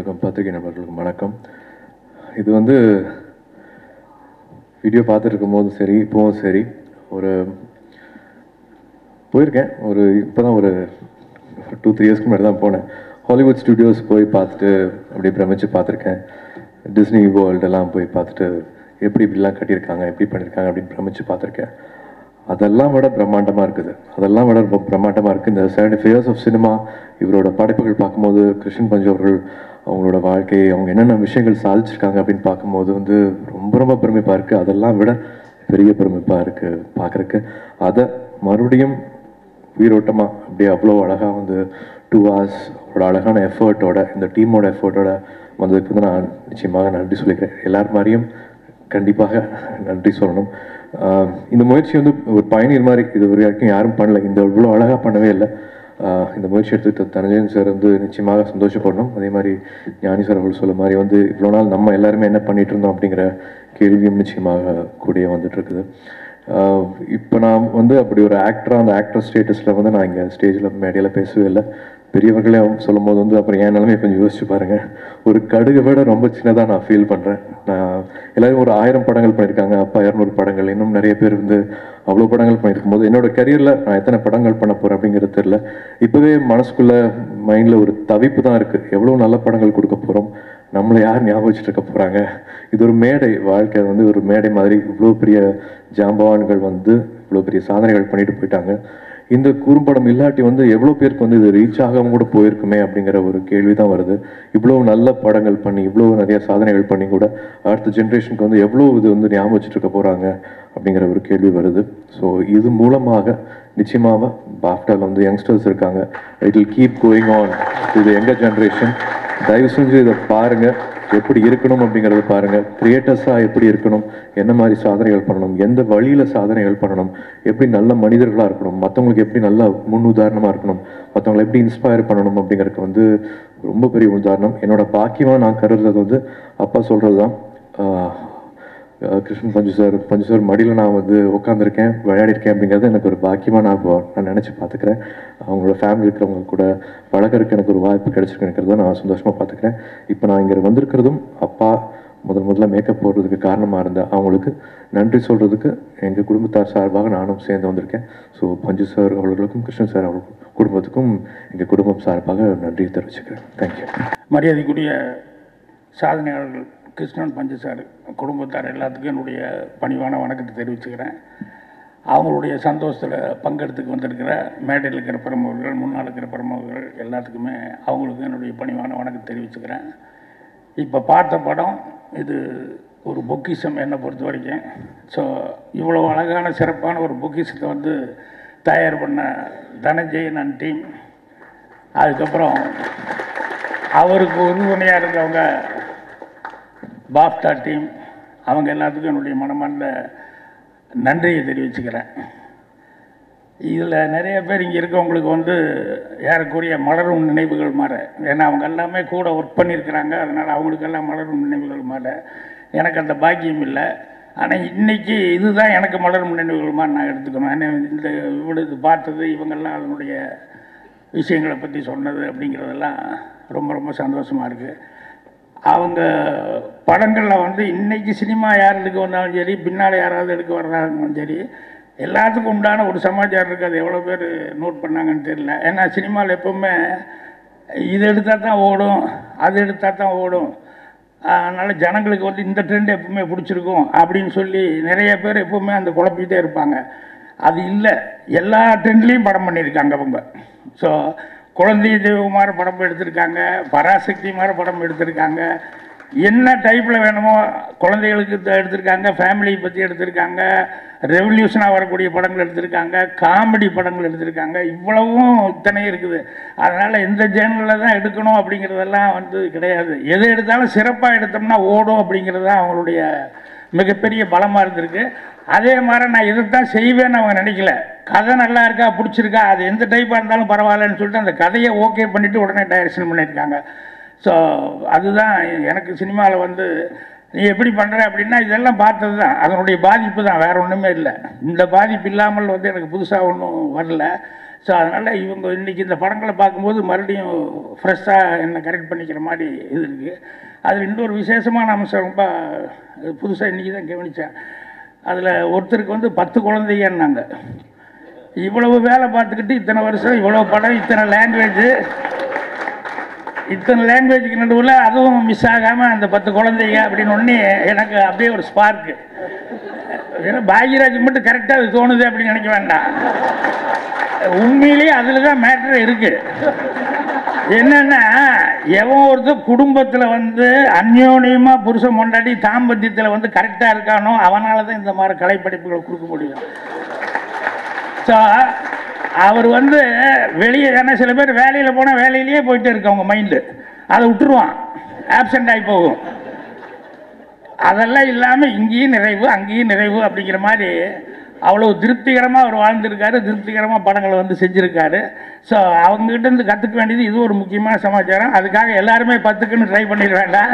நண்பர்களுக்கும் பத்திரிகை நண்பர்களுக்கும் வணக்கம் இது வந்து வீடியோ பார்த்துட்டு இருக்கும்போதும் சரி இப்போவும் சரி ஒரு போயிருக்கேன் ஒரு இப்போ தான் ஒரு டூ த்ரீ இயர்ஸ்க்கு முன்னாடி தான் போனேன் ஹாலிவுட் ஸ்டுடியோஸ் போய் பார்த்துட்டு அப்படியே பிரமிச்சு பார்த்துருக்கேன் டிஸ்னி வேர்ல்டெல்லாம் போய் பார்த்துட்டு எப்படி இப்படிலாம் கட்டியிருக்காங்க எப்படி பண்ணியிருக்காங்க அப்படின்னு பிரமிச்சு பார்த்துருக்கேன் அதெல்லாம் விட பிரம்மாண்டமாக இருக்குது அதெல்லாம் விட ரொம்ப பிரம்மாண்டமாக இருக்குது இந்த seventy five years of cinema இவரோட படைப்புகள் பார்க்கும்போது கிருஷ்ணன் பஞ்சு அவர்கள் அவங்களோட வாழ்க்கை அவங்க என்னென்ன விஷயங்கள் சாதிச்சிருக்காங்க அப்படின்னு பார்க்கும்போது வந்து ரொம்ப ரொம்ப பெருமைப்பாக இருக்குது அதெல்லாம் விட பெரிய பெருமைப்பாக இருக்குது பார்க்குறக்கு அதை மறுபடியும் உயிரோட்டமாக அப்படியே அவ்வளோ அழகாக வந்து டூ ஹவர்ஸ் ஒரு அழகான எஃபர்ட்டோட இந்த டீமோட எஃபர்ட்டோட வந்ததுக்கு வந்து நான் நிச்சயமாக நன்றி சொல்லிக்கிறேன் எல்லார் மாதிரியும் கண்டிப்பாக நன்றி சொல்லணும் ஆஹ் இந்த முயற்சி வந்து ஒரு பயணியர் மாதிரி இது வரைக்கும் யாரும் பண்ணல இந்த இவ்வளோ அழகாக பண்ணவே இல்லை ஆஹ் இந்த முயற்சி எடுத்துக்கிட்ட தனஞ்சயன் சார் வந்து நிச்சயமாக சந்தோஷப்படணும் அதே மாதிரி ஞானி சார் அவர்கள் சொல்ல மாதிரி வந்து இவ்வளோ நாள் நம்ம எல்லாருமே என்ன பண்ணிட்டு இருந்தோம் அப்படிங்கிற கேள்வியும் நிச்சயமாக கூடிய வந்துட்டு இருக்குது இப்போ நான் வந்து அப்படி ஒரு ஆக்டராக அந்த ஆக்டர் ஸ்டேட்டஸில் வந்து நான் இங்கே ஸ்டேஜில் மேடையில் பேசவே இல்லை பெரியவர்களே சொல்லும் போது வந்து அப்புறம் என் நிலைமையை கொஞ்சம் யோசிச்சு பாருங்க ஒரு கடுகை விட ரொம்ப சின்னதாக நான் ஃபீல் பண்ணுறேன் நான் எல்லாரும் ஒரு ஆயிரம் படங்கள் பண்ணியிருக்காங்க அப்பா இரநூறு படங்கள் இன்னும் நிறைய பேர் வந்து அவ்வளோ படங்கள் பண்ணியிருக்கும் போது என்னோட கரியரில் நான் எத்தனை படங்கள் பண்ண போகிறேன் அப்படிங்கிறது தெரில இப்போவே மனசுக்குள்ள மைண்டில் ஒரு தவிப்பு தான் இருக்குது எவ்வளோ நல்ல படங்கள் கொடுக்க போகிறோம் நம்மளை யார் ஞாபகம் வச்சுட்டு இருக்க போகிறாங்க இது ஒரு மேடை வாழ்க்கை வந்து ஒரு மேடை மாதிரி இவ்வளோ பெரிய ஜாம்பவான்கள் வந்து இவ்வளோ பெரிய சாதனைகள் பண்ணிட்டு போயிட்டாங்க இந்த குறும்படம் இல்லாட்டி வந்து எவ்வளோ பேருக்கு வந்து இது ரீச் ஆகாம கூட போயிருக்குமே அப்படிங்கிற ஒரு கேள்வி தான் வருது இவ்வளோ நல்ல படங்கள் பண்ணி இவ்வளோ நிறைய சாதனைகள் பண்ணி கூட அடுத்த ஜென்ரேஷனுக்கு வந்து எவ்வளோ இது வந்து ஞாபகம் வச்சுட்டு இருக்க போகிறாங்க அப்படிங்கிற ஒரு கேள்வி வருது ஸோ இது மூலமாக நிச்சயமாக பாஃப்டாவில் வந்து யங்ஸ்டர்ஸ் இருக்காங்க it will keep going on இது எங்கள் ஜென்ரேஷன் தயவு செஞ்சு இதை பாருங்க எப்படி இருக்கணும் அப்படிங்கறத பாருங்க கிரியேட்டர்ஸா எப்படி இருக்கணும் என்ன மாதிரி சாதனைகள் பண்ணணும் எந்த வழியில சாதனைகள் பண்ணணும் எப்படி நல்ல மனிதர்களா இருக்கணும் மற்றவங்களுக்கு எப்படி நல்ல முன் உதாரணமா இருக்கணும் மற்றவங்களை எப்படி இன்ஸ்பயர் பண்ணணும் அப்படிங்கறதுக்கு வந்து ரொம்ப பெரிய உதாரணம் என்னோட பாக்கியமா நான் கருதுறது வந்து அப்பா சொல்றதுதான் ஆஹ் அஹ் கிருஷ்ணன் பஞ்சு சார் பஞ்சு சார் மடியில் நான் வந்து உட்காந்துருக்கேன் விளையாடிருக்கேன் அப்படிங்கிறது எனக்கு ஒரு பாக்கியமாக நான் இப்போ நான் நினச்சி பார்த்துக்கிறேன் அவங்களோட ஃபேமிலி இருக்கிறவங்க கூட பழகறதுக்கு எனக்கு ஒரு வாய்ப்பு கிடைச்சிருக்குங்கிறத நான் சந்தோஷமாக பார்த்துக்கிறேன் இப்போ நான் இங்கே வந்திருக்கிறதும் அப்பா முதல் முதல்ல மேக்கப் போடுறதுக்கு காரணமாக இருந்த அவங்களுக்கு நன்றி சொல்கிறதுக்கு எங்கள் குடும்பத்தார் சார்பாக நானும் சேர்ந்து வந்திருக்கேன் ஸோ பஞ்சு சார் அவர்களுக்கும் கிருஷ்ணன் சார் அவர்களுக்கும் குடும்பத்துக்கும் எங்கள் குடும்பம் சார்பாக நன்றி தெரிவிச்சுக்கிறேன் தேங்க்யூ மரியாதைக்குரிய சாதனையாளர்கள் கிருஷ்ணன் பஞ்சு சார் குடும்பத்தார் எல்லாத்துக்கும் என்னுடைய பணிவான வணக்கத்தை தெரிவிச்சுக்கிறேன் அவங்களுடைய சந்தோஷத்தில் பங்கெடுத்துக்கு வந்திருக்கிற மேடையில் இருக்கிற பிரமுகர்கள் முன்னால் இருக்கிற பிரமுகர்கள் எல்லாத்துக்குமே அவங்களுக்கு என்னுடைய பணிவான வணக்கத்தை தெரிவிச்சுக்கிறேன் இப்போ பார்த்த படம் இது ஒரு பொக்கிஷம் என்னை பொறுத்த வரைக்கும் ஸோ இவ்வளோ அழகான சிறப்பான ஒரு பொக்கிஷத்தை வந்து தயார் பண்ண தனஞ்சயன் அண்ட் டீம் அதுக்கப்புறம் அவருக்கு உறுதுணையாக இருந்தவங்க பாப்டா டீம் அவங்க எல்லாத்துக்கும் என்னுடைய மனமார்ந்த நன்றியை தெரிவிச்சுக்கிறேன் இதில் நிறைய பேர் இங்கே இருக்கவங்களுக்கு வந்து ஏறக்குறைய மலரும் நினைவுகள் மாற ஏன்னா அவங்க எல்லாமே கூட ஒர்க் பண்ணியிருக்கிறாங்க அதனால் அவங்களுக்கெல்லாம் மலரும் நினைவுகள் மாற எனக்கு அந்த பாக்கியம் இல்லை ஆனால் இன்னைக்கு இதுதான் எனக்கு மலரும் நினைவுகள் மாதிரி நான் எடுத்துக்கணும் ஏன்னா இந்த இவ்வளோ இது பார்த்தது இவங்கெல்லாம் அதனுடைய விஷயங்களை பற்றி சொன்னது அப்படிங்கிறதெல்லாம் ரொம்ப ரொம்ப சந்தோஷமாக இருக்குது அவங்க படங்களில் வந்து இன்னைக்கு சினிமா யார் எடுக்க வந்தாலும் சரி பின்னால் யாராவது எடுக்க வர்றாங்களும் சரி எல்லாத்துக்கும் உண்டான ஒரு சமாச்சாரம் இருக்குது அது எவ்வளோ பேர் நோட் பண்ணாங்கன்னு தெரியல ஏன்னா சினிமாவில் எப்பவுமே இது எடுத்தால் தான் ஓடும் அது எடுத்தால் தான் ஓடும் அதனால் ஜனங்களுக்கு வந்து இந்த ட்ரெண்ட் எப்பவுமே பிடிச்சிருக்கும் அப்படின்னு சொல்லி நிறைய பேர் எப்பவுமே அந்த குழப்பிக்கிட்டே இருப்பாங்க அது இல்லை எல்லா ட்ரெண்ட்லேயும் படம் பண்ணியிருக்காங்க அவங்க ஸோ குழந்தை தெய்வமார படம் எடுத்திருக்காங்க பராசக்தி மாதிரி படம் எடுத்திருக்காங்க என்ன டைப்பில் வேணுமோ குழந்தைகளுக்கு த- எடுத்திருக்காங்க ஃபேமிலியை பற்றி எடுத்திருக்காங்க ரெவல்யூஷனாக வரக்கூடிய படங்கள் எடுத்திருக்காங்க காமெடி படங்கள் எடுத்திருக்காங்க இவ்வளவும் இத்தனையும் இருக்குது அதனால் இந்த ஜேர்னலில் தான் எடுக்கணும் அப்படிங்கிறதெல்லாம் வந்து கிடையாது எது எடுத்தாலும் சிறப்பாக எடுத்தோம்னா ஓடும் அப்படிங்கிறது தான் அவங்களுடைய மிகப்பெரிய பலமாக இருந்திருக்கு அதே மாதிரி நான் இதைத்தான் செய்வேன்னு அவங்க நினைக்கல கதை நல்லா இருக்கா பிடிச்சிருக்கா அது எந்த டைப்பாக இருந்தாலும் பரவாயில்லன்னு சொல்லிட்டு அந்த கதையை ஓகே பண்ணிவிட்டு உடனே டைரக்ஷன் பண்ணியிருக்காங்க ஸோ அதுதான் எனக்கு சினிமாவில் வந்து நீ எப்படி பண்ணுற அப்படின்னா இதெல்லாம் பார்த்தது தான் அதனுடைய பாதிப்பு தான் வேறு ஒன்றுமே இல்லை இந்த பாதிப்பு இல்லாமல் வந்து எனக்கு புதுசாக ஒன்றும் வரல ஸோ அதனால் இவங்க இன்றைக்கி இந்த படங்களை பார்க்கும்போது மறுபடியும் ஃப்ரெஷ்ஷாக என்ன கரெக்ட் பண்ணிக்கிற மாதிரி இது இருக்குது அதில் இன்னொரு விசேஷமான அம்சம் ரொம்ப புதுசாக இன்றைக்கி தான் கவனித்தேன் அதில் ஒருத்தருக்கு வந்து பத்து குழந்தைங்கன்னாங்க இவ்வளவு வேலை பார்த்துக்கிட்டு இத்தனை வருஷம் இவ்வளோ படம் இத்தனை லாங்குவேஜ் இத்தனை லாங்குவேஜுக்கு நடுவில் அதுவும் மிஸ் ஆகாமல் அந்த பத்து குழந்தைங்க அப்படின்னு ஒன்று எனக்கு அப்படியே ஒரு ஸ்பார்க்கு ஏன்னா பாக்யராஜ் மட்டும் கரெக்டாக அது தோணுது அப்படின்னு நினைக்க வேண்டாம் உண்மையிலேயே அதில் தான் மேட்ரு இருக்கு என்னன்னா எவன் ஒருத்தர் குடும்பத்தில் வந்து அந்யோன்யமாக புருஷன் கொண்டாடி தாம்பத்தியத்தில் வந்து கரெக்டாக இருக்கானோ அவனால தான் இந்த மாதிரி கலைப்படைப்புகளை கொடுக்க முடியும் ஸோ அவர் வந்து வெளியே ஏன்னா சில பேர் வேலையில் போனால் வேலையிலேயே போயிட்டு இருக்கு அவங்க மைண்டு அதை விட்டுருவான் ஆப்சண்ட் ஆகி போகும் அதெல்லாம் இல்லாமல் இங்கேயும் நிறைவு அங்கேயும் நிறைவு அப்படிங்கிற மாதிரி அவ்வளோ திருப்திகரமாக அவர் வாழ்ந்திருக்காரு திருப்திகரமாக படங்களை வந்து செஞ்சுருக்காரு ஸோ அவங்ககிட்ட இருந்து கற்றுக்க வேண்டியது இது ஒரு முக்கியமான சமாச்சாரம் அதுக்காக எல்லாருமே பத்துக்குன்னு ட்ரை பண்ணிட வேண்டாம்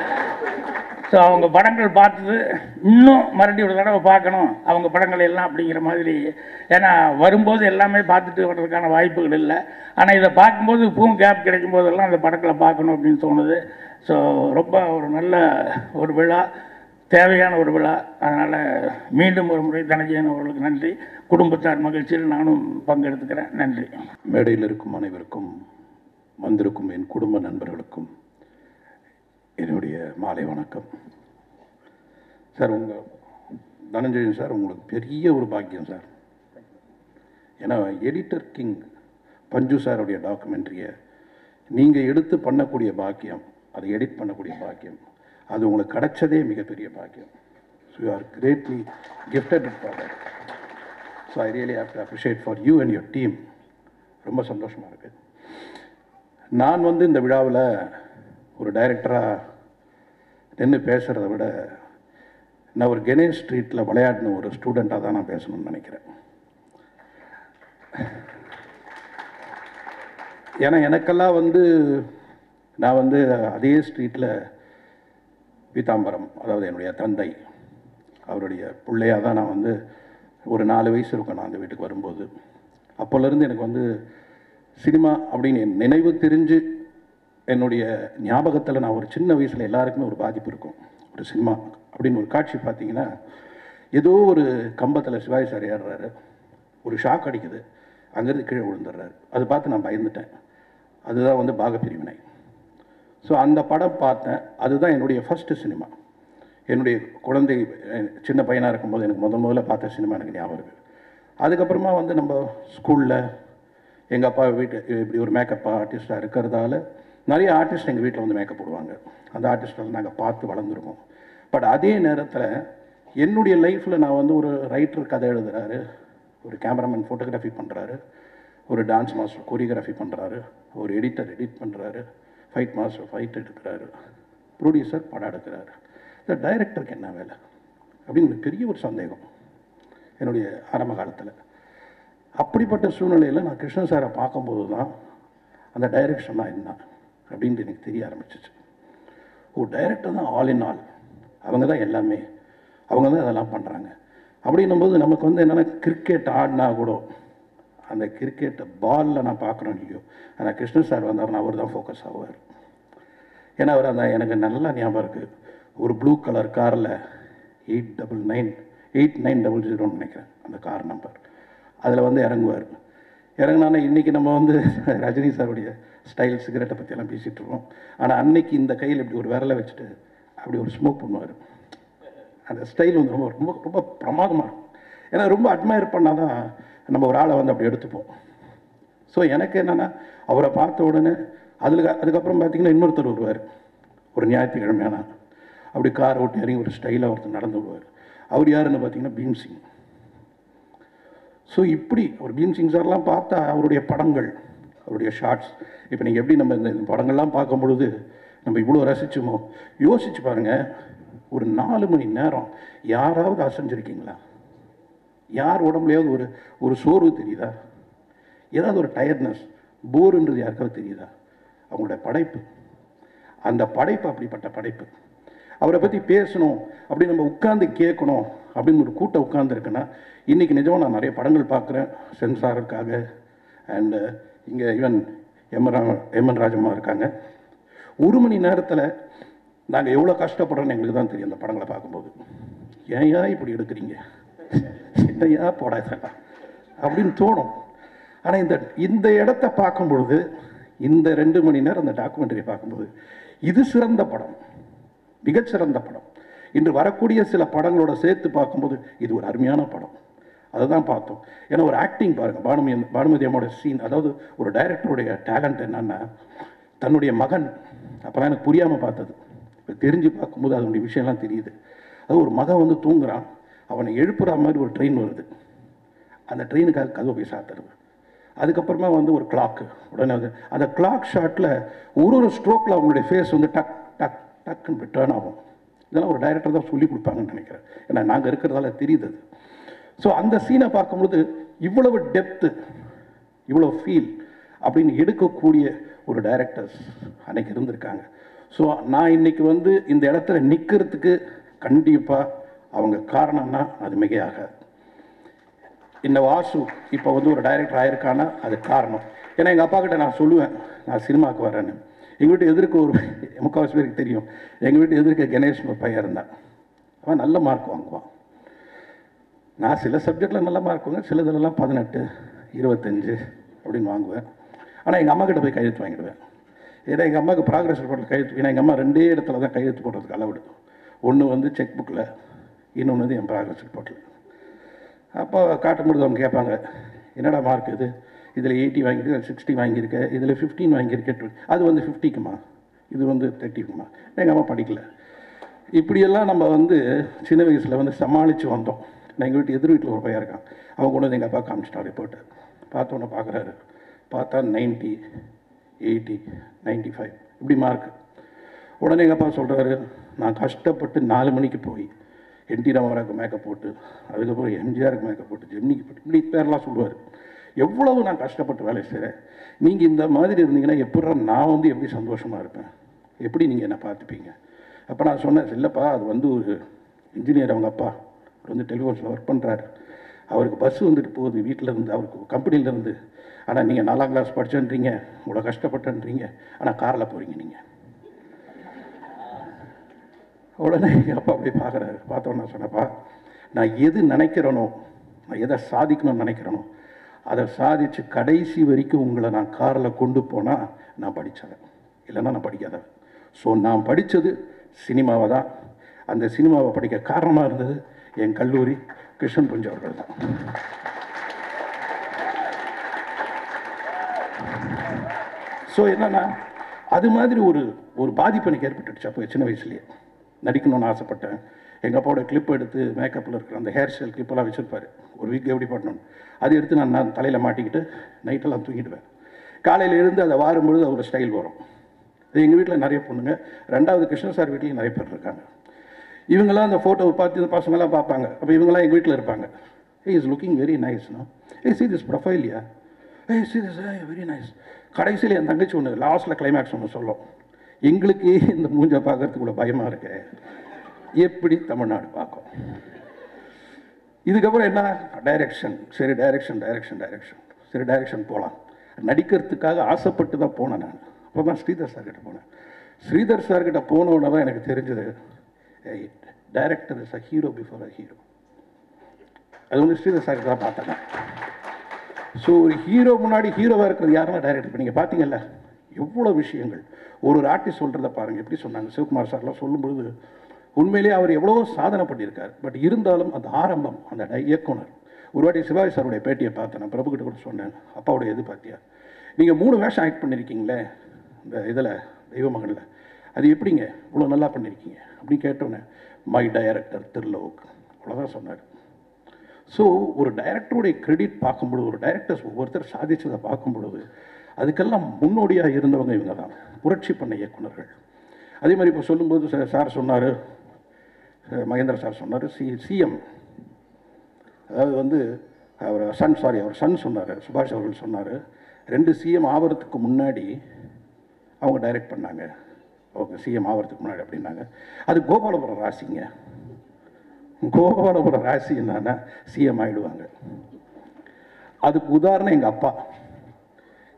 ஸோ அவங்க படங்கள் பார்த்தது இன்னும் மறுபடியும் ஒரு தடவை பார்க்கணும் அவங்க படங்கள் எல்லாம் அப்படிங்கிற மாதிரி ஏன்னா வரும்போது எல்லாமே பார்த்துட்டு வர்றதுக்கான வாய்ப்புகள் இல்லை ஆனால் இதை பார்க்கும்போது பூம் கேப் கிடைக்கும் போதெல்லாம் அந்த படங்களை பார்க்கணும் அப்படின்னு தோணுது ஸோ ரொம்ப ஒரு நல்ல ஒரு விழா தேவையான ஒரு விழா அதனால் மீண்டும் ஒரு முறை தனஜயன் அவர்களுக்கு நன்றி குடும்பத்தார் மகிழ்ச்சியில் நானும் பங்கெடுத்துக்கிறேன் நன்றி மேடையில் இருக்கும் அனைவருக்கும் வந்திருக்கும் என் குடும்ப நண்பர்களுக்கும் என்னுடைய மாலை வணக்கம் சார் உங்கள் தனஞ்சயன் சார் உங்களுக்கு பெரிய ஒரு பாக்கியம் சார் ஏன்னா எடிட்டர் கிங் பஞ்சு சாருடைய டாக்குமெண்ட்ரியை நீங்கள் எடுத்து பண்ணக்கூடிய பாக்கியம் அதை எடிட் பண்ணக்கூடிய பாக்கியம் அது உங்களுக்கு கிடைச்சதே மிகப்பெரிய பாக்கியம் so you are greatly gifted for that so I really have to appreciate for you and your team ரொம்ப சந்தோஷமாக இருக்குது நான் வந்து இந்த விழாவில் ஒரு டைரக்டராக நின்று பேசுகிறத விட நான் ஒரு கணேஷ் ஸ்ட்ரீட்டில் விளையாடின ஒரு ஸ்டூடெண்ட்டாக தான் நான் பேசணும்னு நினைக்கிறேன் ஏன்னா எனக்கெல்லாம் வந்து நான் வந்து அதே ஸ்ட்ரீட்டில் பீதாம்பரம் அதாவது என்னுடைய தந்தை அவருடைய பிள்ளையாக தான் நான் வந்து ஒரு நாலு வயசு இருக்கும் நான் அந்த வீட்டுக்கு வரும்போது அப்போலேருந்து எனக்கு வந்து சினிமா அப்படின்னு என் நினைவு தெரிஞ்சு என்னுடைய ஞாபகத்தில் நான் ஒரு சின்ன வயசில் எல்லாருக்குமே ஒரு பாதிப்பு இருக்கும் ஒரு சினிமா அப்படின்னு ஒரு காட்சி பார்த்தீங்கன்னா ஏதோ ஒரு கம்பத்தில் சிவாஜி சார் ஏறுறாரு ஒரு ஷாக் அடிக்குது அங்கேருந்து கீழே விழுந்துடுறாரு அது பார்த்து நான் பயந்துட்டேன் அதுதான் வந்து பாகப்பிரிவினை ஸோ அந்த படம் பார்த்தேன் அதுதான் என்னுடைய ஃபஸ்ட்டு சினிமா என்னுடைய குழந்தை அஹ், சின்ன பையனாக இருக்கும்போது எனக்கு முதல் முதல்ல பார்த்த சினிமா எனக்கு ஞாபகம் இருக்குது அதுக்கப்புறமா வந்து நம்ம ஸ்கூலில் எங்கள் அப்பா வீட்டு இப்படி ஒரு மேக்கப் ஆர்டிஸ்டாக இருக்கிறதால நிறைய ஆர்டிஸ்ட் எங்கள் வீட்டில் வந்து மேக்கப் போடுவாங்க அந்த ஆர்டிஸ்ட் வந்து நாங்கள் பார்த்து வளர்ந்துருக்கோம் பட் அதே நேரத்தில் என்னுடைய லைஃப்பில் நான் வந்து ஒரு ரைட்டர் கதை எழுதுறாரு ஒரு கேமராமேன் ஃபோட்டோகிராஃபி பண்ணுறாரு ஒரு டான்ஸ் மாஸ்டர் கொரியோகிராஃபி பண்ணுறாரு ஒரு எடிட்டர் எடிட் பண்ணுறாரு ஃபைட் மாஸ்டர் ஃபைட் எடுக்கிறாரு ப்ரொடியூசர் படம் எடுக்கிறாரு இந்த டைரக்டருக்கு என்ன வேலை அப்படின்னு ஒரு பெரிய ஒரு சந்தேகம் என்னுடைய ஆரம்ப காலத்தில் அப்படிப்பட்ட சூழ்நிலையில் நான் கிருஷ்ண சாரை பார்க்கும்போது தான் அந்த டைரக்ஷன்னா என்ன அப்படின்ட்டு எனக்கு தெரிய ஆரம்பிச்சிச்சு ஓ டைரக்டர் தான் ஆல் இன் ஆல் அவங்க தான் எல்லாமே அவங்க தான் அதெல்லாம் பண்ணுறாங்க அப்படின்னும்போது நமக்கு வந்து என்னென்னா கிரிக்கெட் ஆடினா கூட அந்த கிரிக்கெட்டை பாலில் நான் பார்க்குறேன் இல்லையோ ஆனால் கிருஷ்ண சார் வந்தார்னா அவர் தான் ஃபோக்கஸ் ஆவார் ஏன்னா அவர் அந்த எனக்கு நல்லா ஞாபகம் இருக்குது ஒரு ப்ளூ கலர் காரில் eight double nine eight nine double ஜீரோன்னு நினைக்கிறேன் அந்த கார் நம்பர் அதில் வந்து இறங்குவார் இறங்குனானா இன்றைக்கி நம்ம வந்து ரஜினி சாருடைய ஸ்டைல் சிகரெட்டை பற்றியெல்லாம் பேசிகிட்டு இருக்கோம் ஆனால் அன்னைக்கு இந்த கையில் இப்படி ஒரு விரலை வச்சுட்டு அப்படி ஒரு ஸ்மோக் பண்ணுவார் அந்த ஸ்டைல் வந்து ரொம்ப ரொம்ப ரொம்ப பிரமாதமாக இருக்கும் ஏன்னா ரொம்ப அட்மையர் பண்ணால் தான் நம்ம ஒரு ஆளை வந்து அப்படி எடுத்துப்போம் ஸோ எனக்கு என்னென்னா அவரை பார்த்த உடனே அதில் அதுக்கப்புறம் பார்த்தீங்கன்னா இன்னொருத்தர் வருவார் ஒரு ஞாயிற்றுக்கிழமையான அப்படி கார் ஓட்டி இறங்கி ஒரு ஸ்டைலாக ஒருத்தர் நடந்து விடுவார் அவர் யாருன்னு பார்த்தீங்கன்னா பீம் சிங் ஸோ இப்படி அவர் பீம் சிங் சார்லாம் பார்த்தா அவருடைய படங்கள் அவருடைய ஷார்ட்ஸ் இப்போ நீங்கள் எப்படி நம்ம இந்த இந்த படங்கள்லாம் பார்க்கும் பொழுது நம்ம இவ்வளோ ரசிச்சோமோ யோசிச்சு பாருங்கள் ஒரு நாலு மணி நேரம் யாராவது அசைஞ்சிருக்கீங்களா யார் உடம்புலையாவது ஒரு ஒரு சோர்வு தெரியுதா ஏதாவது ஒரு டயர்ட்னஸ் போருன்றது யாருக்காவது தெரியுதா அவங்களோட படைப்பு அந்த படைப்பு அப்படிப்பட்ட படைப்பு அவரை பற்றி பேசணும் அப்படி நம்ம உட்கார்ந்து கேட்கணும் அப்படின்னு ஒரு கூட்டம் உட்கார்ந்துருக்குன்னா இன்றைக்கி நிஜமாக நான் நிறைய படங்கள் பார்க்குறேன் சென்சாருக்காக அண்டு இங்கே ஈவன் எம்என் ரா எம்என் ராஜம்மா இருக்காங்க ஒரு மணி நேரத்தில் நாங்கள் எவ்வளோ கஷ்டப்படுறோன்னு எங்களுக்கு தான் தெரியும் அந்த படங்களை பார்க்கும்போது ஏன்யா இப்படி எடுக்கிறீங்க என்னையா போடாதா அப்படின்னு தோணும் ஆனால் இந்த இந்த இடத்த பார்க்கும் பொழுது இந்த ரெண்டு மணி நேரம் அந்த டாக்குமெண்ட்ரி பார்க்கும்போது இது சிறந்த படம் மிகச்சிறந்த படம் இன்று வரக்கூடிய சில படங்களோட சேர்த்து பார்க்கும்போது இது ஒரு அருமையான படம் அதை தான் பார்த்தோம் ஏன்னா ஒரு ஆக்டிங் பாருங்கள் பானுமதி பானுமதி அம்மாவோட சீன் அதாவது ஒரு டைரக்டருடைய டேலண்ட் என்னன்னா தன்னுடைய மகன் அப்போலாம் எனக்கு புரியாமல் பார்த்தது இப்போ தெரிஞ்சு பார்க்கும்போது அதனுடைய விஷயம்லாம் தெரியுது அது ஒரு மகன் வந்து தூங்குறான் அவனை எழுப்புற மாதிரி ஒரு ட்ரெயின் வருது அந்த ட்ரெயினுக்காக கதவை போய் சாத்துறது அதுக்கப்புறமா வந்து ஒரு கிளாக்கு உடனே வந்து அந்த கிளாக் ஷாட்டில் ஒரு ஒரு ஸ்ட்ரோக்கில் அவங்களுடைய ஃபேஸ் வந்து டக் டக் டக்குன்னு டேர்ன் ஆகும் இதெல்லாம் ஒரு டைரக்டர் தான் சொல்லி கொடுப்பாங்கன்னு நினைக்கிறேன் ஏன்னா நாங்கள் இருக்கிறதால தெரியுது அது ஸோ அந்த சீனை பார்க்கும்போது இவ்வளவு டெப்த்து இவ்வளோ ஃபீல் அப்படின்னு எடுக்கக்கூடிய ஒரு டைரக்டர்ஸ் அன்னைக்கு இருந்திருக்காங்க ஸோ நான் இன்னைக்கு வந்து இந்த இடத்துல நிற்கிறதுக்கு கண்டிப்பாக அவங்க காரணம்னா அது மிகையாகாது இந்த வாசு இப்போ வந்து ஒரு டைரக்டர் ஆயிருக்கானா அது காரணம் ஏன்னா எங்கள் அப்பா கிட்ட நான் சொல்லுவேன் நான் சினிமாவுக்கு வரேன்னு எங்கள் வீட்டு எதிர்க்க ஒரு முக்கால்வாசி பேருக்கு தெரியும் எங்கள் வீட்டு எதிர்க்க கணேஷ்னு ஒரு பையன் இருந்தான் அவன் நல்ல மார்க் வாங்குவான் நான் சில சப்ஜெக்டில் நல்ல மார்க் வாங்குவேன் சிலதுலலாம் பதினெட்டு இருபத்தஞ்சு அப்படின்னு வாங்குவேன் ஆனால் எங்கள் அம்மா கிட்ட போய் கையெழுத்து வாங்கிடுவேன் ஏன்னா எங்கள் அம்மாவுக்கு ப்ராக்ரஸ் ரிப்போர்ட்டில் கையெழுத்து ஏன்னா எங்கள் அம்மா ரெண்டே இடத்துல தான் கையெழுத்து போடுறதுக்கு அளவுடு ஒன்று வந்து செக் புக்கில் இன்னொன்று வந்து என் ப்ராக்ரஸ் ரிப்போர்ட்டில் அப்போ காட்டும்பொழுது அவங்க கேட்பாங்க என்னடா மார்க் இது இதில் எயிட்டி வாங்கியிருக்கு சிக்ஸ்டி வாங்கியிருக்க இதில் ஃபிஃப்டீன் வாங்கியிருக்க அது வந்து ஃபிஃப்டிக்குமா இது வந்து தேர்ட்டிக்குமா எங்கள் அம்மா படிக்கல இப்படியெல்லாம் நம்ம வந்து சின்ன வயசில் வந்து சமாளித்து வந்தோம் நான் எங்கள் வீட்டு எதிர் வீட்டில் ஒரு பையன் இருக்கான் அவன் கொண்டு வந்து எங்கள் அப்பா காமிச்சிட்டான் ரிப்போர்ட்டு பார்த்தோன்னே பார்க்குறாரு பார்த்தா நைன்ட்டி எயிட்டி நைன்ட்டி ஃபைவ் இப்படி மார்க் உடனே எங்கள் அப்பா சொல்கிறாரு நான் கஷ்டப்பட்டு நாலு மணிக்கு போய் என்டி ராமராவுக்கு மேக்கப் போட்டு அதுக்கப்புறம் எம்ஜிஆருக்கு மேக்கப் போட்டு ஜெமினிக்கு போட்டு இப்படி பேரெல்லாம் சொல்லுவார் எவ்வளவு நான் கஷ்டப்பட்டு வேலை செய்கிறேன் நீங்கள் இந்த மாதிரி இருந்தீங்கன்னா எப்படி நான் வந்து எப்படி சந்தோஷமாக இருப்பேன் எப்படி நீங்கள் என்னை பார்த்துப்பீங்க அப்போ நான் சொன்னேன் இல்லைப்பா அது வந்து ஒரு இன்ஜினியர் அவங்க அப்பா அவர் வந்து டெலிஃபோன்ஸில் ஒர்க் பண்ணுறாரு அவருக்கு பஸ் வந்துட்டு போகுது வீட்டில் இருந்து அவருக்கு கம்பெனியில் இருந்து ஆனால் நீங்கள் நாலாம் கிளாஸ் படிச்சேன்றீங்க இவ்வளோ கஷ்டப்பட்டேன்றீங்க ஆனால் காரில் போகிறீங்க நீங்கள் உடனே எங்கள் அப்பா அப்படி பார்க்குறாரு பார்த்தோன்னே சொன்னப்பா நான் எது நினைக்கிறேனோ நான் எதை சாதிக்கணும்னு நினைக்கிறேனோ அதை சாதித்து கடைசி வரைக்கும் உங்களை நான் காரில் கொண்டு போனால் நான் படித்தவன் இல்லைன்னா நான் படிக்காதவன் ஸோ நான் படித்தது சினிமாவை தான் அந்த சினிமாவை படிக்க காரணமாக இருந்தது என் கல்லூரி கிருஷ்ணன் புஞ்சு அவர்கள் தான் ஸோ என்னன்னா அது மாதிரி ஒரு ஒரு பாதிப்பு எனக்கு ஏற்பட்டுடுச்சு அப்போ சின்ன வயசுலேயே நடிக்கணும்னு ஆசைப்பட்டேன் எங்கள் அப்பாவோட கிளிப் எடுத்து மேக்கப்பில் இருக்கிற அந்த ஹேர் ஸ்டைல் கிளிப்பெல்லாம் வச்சுருப்பாரு ஒரு வீக் எப்படி பண்ணணும் அது எடுத்து நான் நான் தலையில் மாட்டிக்கிட்டு நைட்டெல்லாம் தூங்கிடுவேன் காலையில் இருந்து அதை வாரும்பொழுது ஒரு ஸ்டைல் வரும் இது எங்கள் வீட்டில் நிறைய பொண்ணுங்க ரெண்டாவது கிருஷ்ண சார் வீட்லேயும் நிறைய பேர் இருக்காங்க இவங்கெல்லாம் அந்த ஃபோட்டோவை பார்த்து இந்த பசங்களாம் பார்ப்பாங்க அப்போ இவங்கெல்லாம் எங்கள் வீட்டில் இருப்பாங்க ஏ இஸ் லுக்கிங் வெரி நைஸ்னா ஏ சி திஸ் ப்ரொஃபைல்யா ah see this very nice கடைசியில் என் தங்கச்சி ஒன்று லாஸ்ட்டில் கிளைமேக்ஸ் ஒன்று சொல்லும் எங்களுக்கு இந்த மூஞ்ச பார்க்கறதுக்கு கூட பயமாக இருக்கு எப்படி தமிழ்நாடு பார்க்கும் இதுக்கப்புறம் என்ன டைரக்ஷன் சரி டைரக்ஷன் டைரக்ஷன் டைரக்ஷன் சரி டைரக்ஷன் போகலாம் நடிக்கிறதுக்காக ஆசைப்பட்டு தான் போனேன் நான் அப்போ தான் ஸ்ரீதர் சார்கிட்ட போனேன் ஸ்ரீதர் சார்கிட்ட போனவுடனே தான் எனக்கு தெரிஞ்சது director is a hero before a hero அது வந்து ஸ்ரீதர் சார்கிட்ட தான் பார்த்தேன் நான். ஸோ ஒரு ஹீரோ முன்னாடி ஹீரோவாக இருக்கிறது யாருன்னா டைரக்டர் இப்போ நீங்கள் பார்த்தீங்கல்ல எவ்வளோ விஷயங்கள் ஒரு ஒரு ஆர்டிஸ்ட் சொல்கிறத பாருங்கள் எப்படி சொன்னாங்க சிவகுமார் சார்லாம் சொல்லும்பொழுது உண்மையிலேயே அவர் எவ்வளவோ சாதனை பண்ணியிருக்கார் பட் இருந்தாலும் அந்த ஆரம்பம் அந்த டை- இயக்குனர் ஒரு வாட்டி சிவாஜி சாருடைய பேட்டியை பார்த்தேன் நான் பிரபுக்கிட்ட கூட சொன்னேன் அப்பாவுடைய இது பார்த்தியா நீங்கள் மூணு வேஷம் ஆக்ட் பண்ணியிருக்கீங்களே இந்த இதில் தெய்வமகளில் அது எப்படிங்க இவ்வளோ நல்லா பண்ணியிருக்கீங்க அப்படின்னு கேட்டோன்னே மை டைரக்டர் திருலோக் அவ்வளோதான் சொன்னார் ஸோ ஒரு டைரக்டருடைய கிரெடிட் பார்க்கும்பொழுது ஒரு டைரக்டர்ஸ் ஒவ்வொருத்தர் சாதிச்சதை பார்க்கும் பொழுது அதுக்கெல்லாம் முன்னோடியாக இருந்தவங்க இவங்க தான் புரட்சி பண்ண இயக்குனர்கள் அதே மாதிரி இப்போ சொல்லும்போது ச- சார் சொன்னார் மகேந்திர சார் சொன்னார் சி சிஎம் அதாவது வந்து அவர் சன் சாரி அவர் சன் சொன்னார் சுபாஷ் அவர்கள் சொன்னார் ரெண்டு சிஎம் ஆவறதுக்கு முன்னாடி அவங்க டைரக்ட் பண்ணாங்க ஓகே சிஎம் ஆவறதுக்கு முன்னாடி அப்படின்னாங்க அது கோபாலபுரம் ராசிங்க கோபாலபுரம் ராசி என்னன்னா சிஎம் ஆயிடுவாங்க அதுக்கு உதாரணம் எங்கள் அப்பா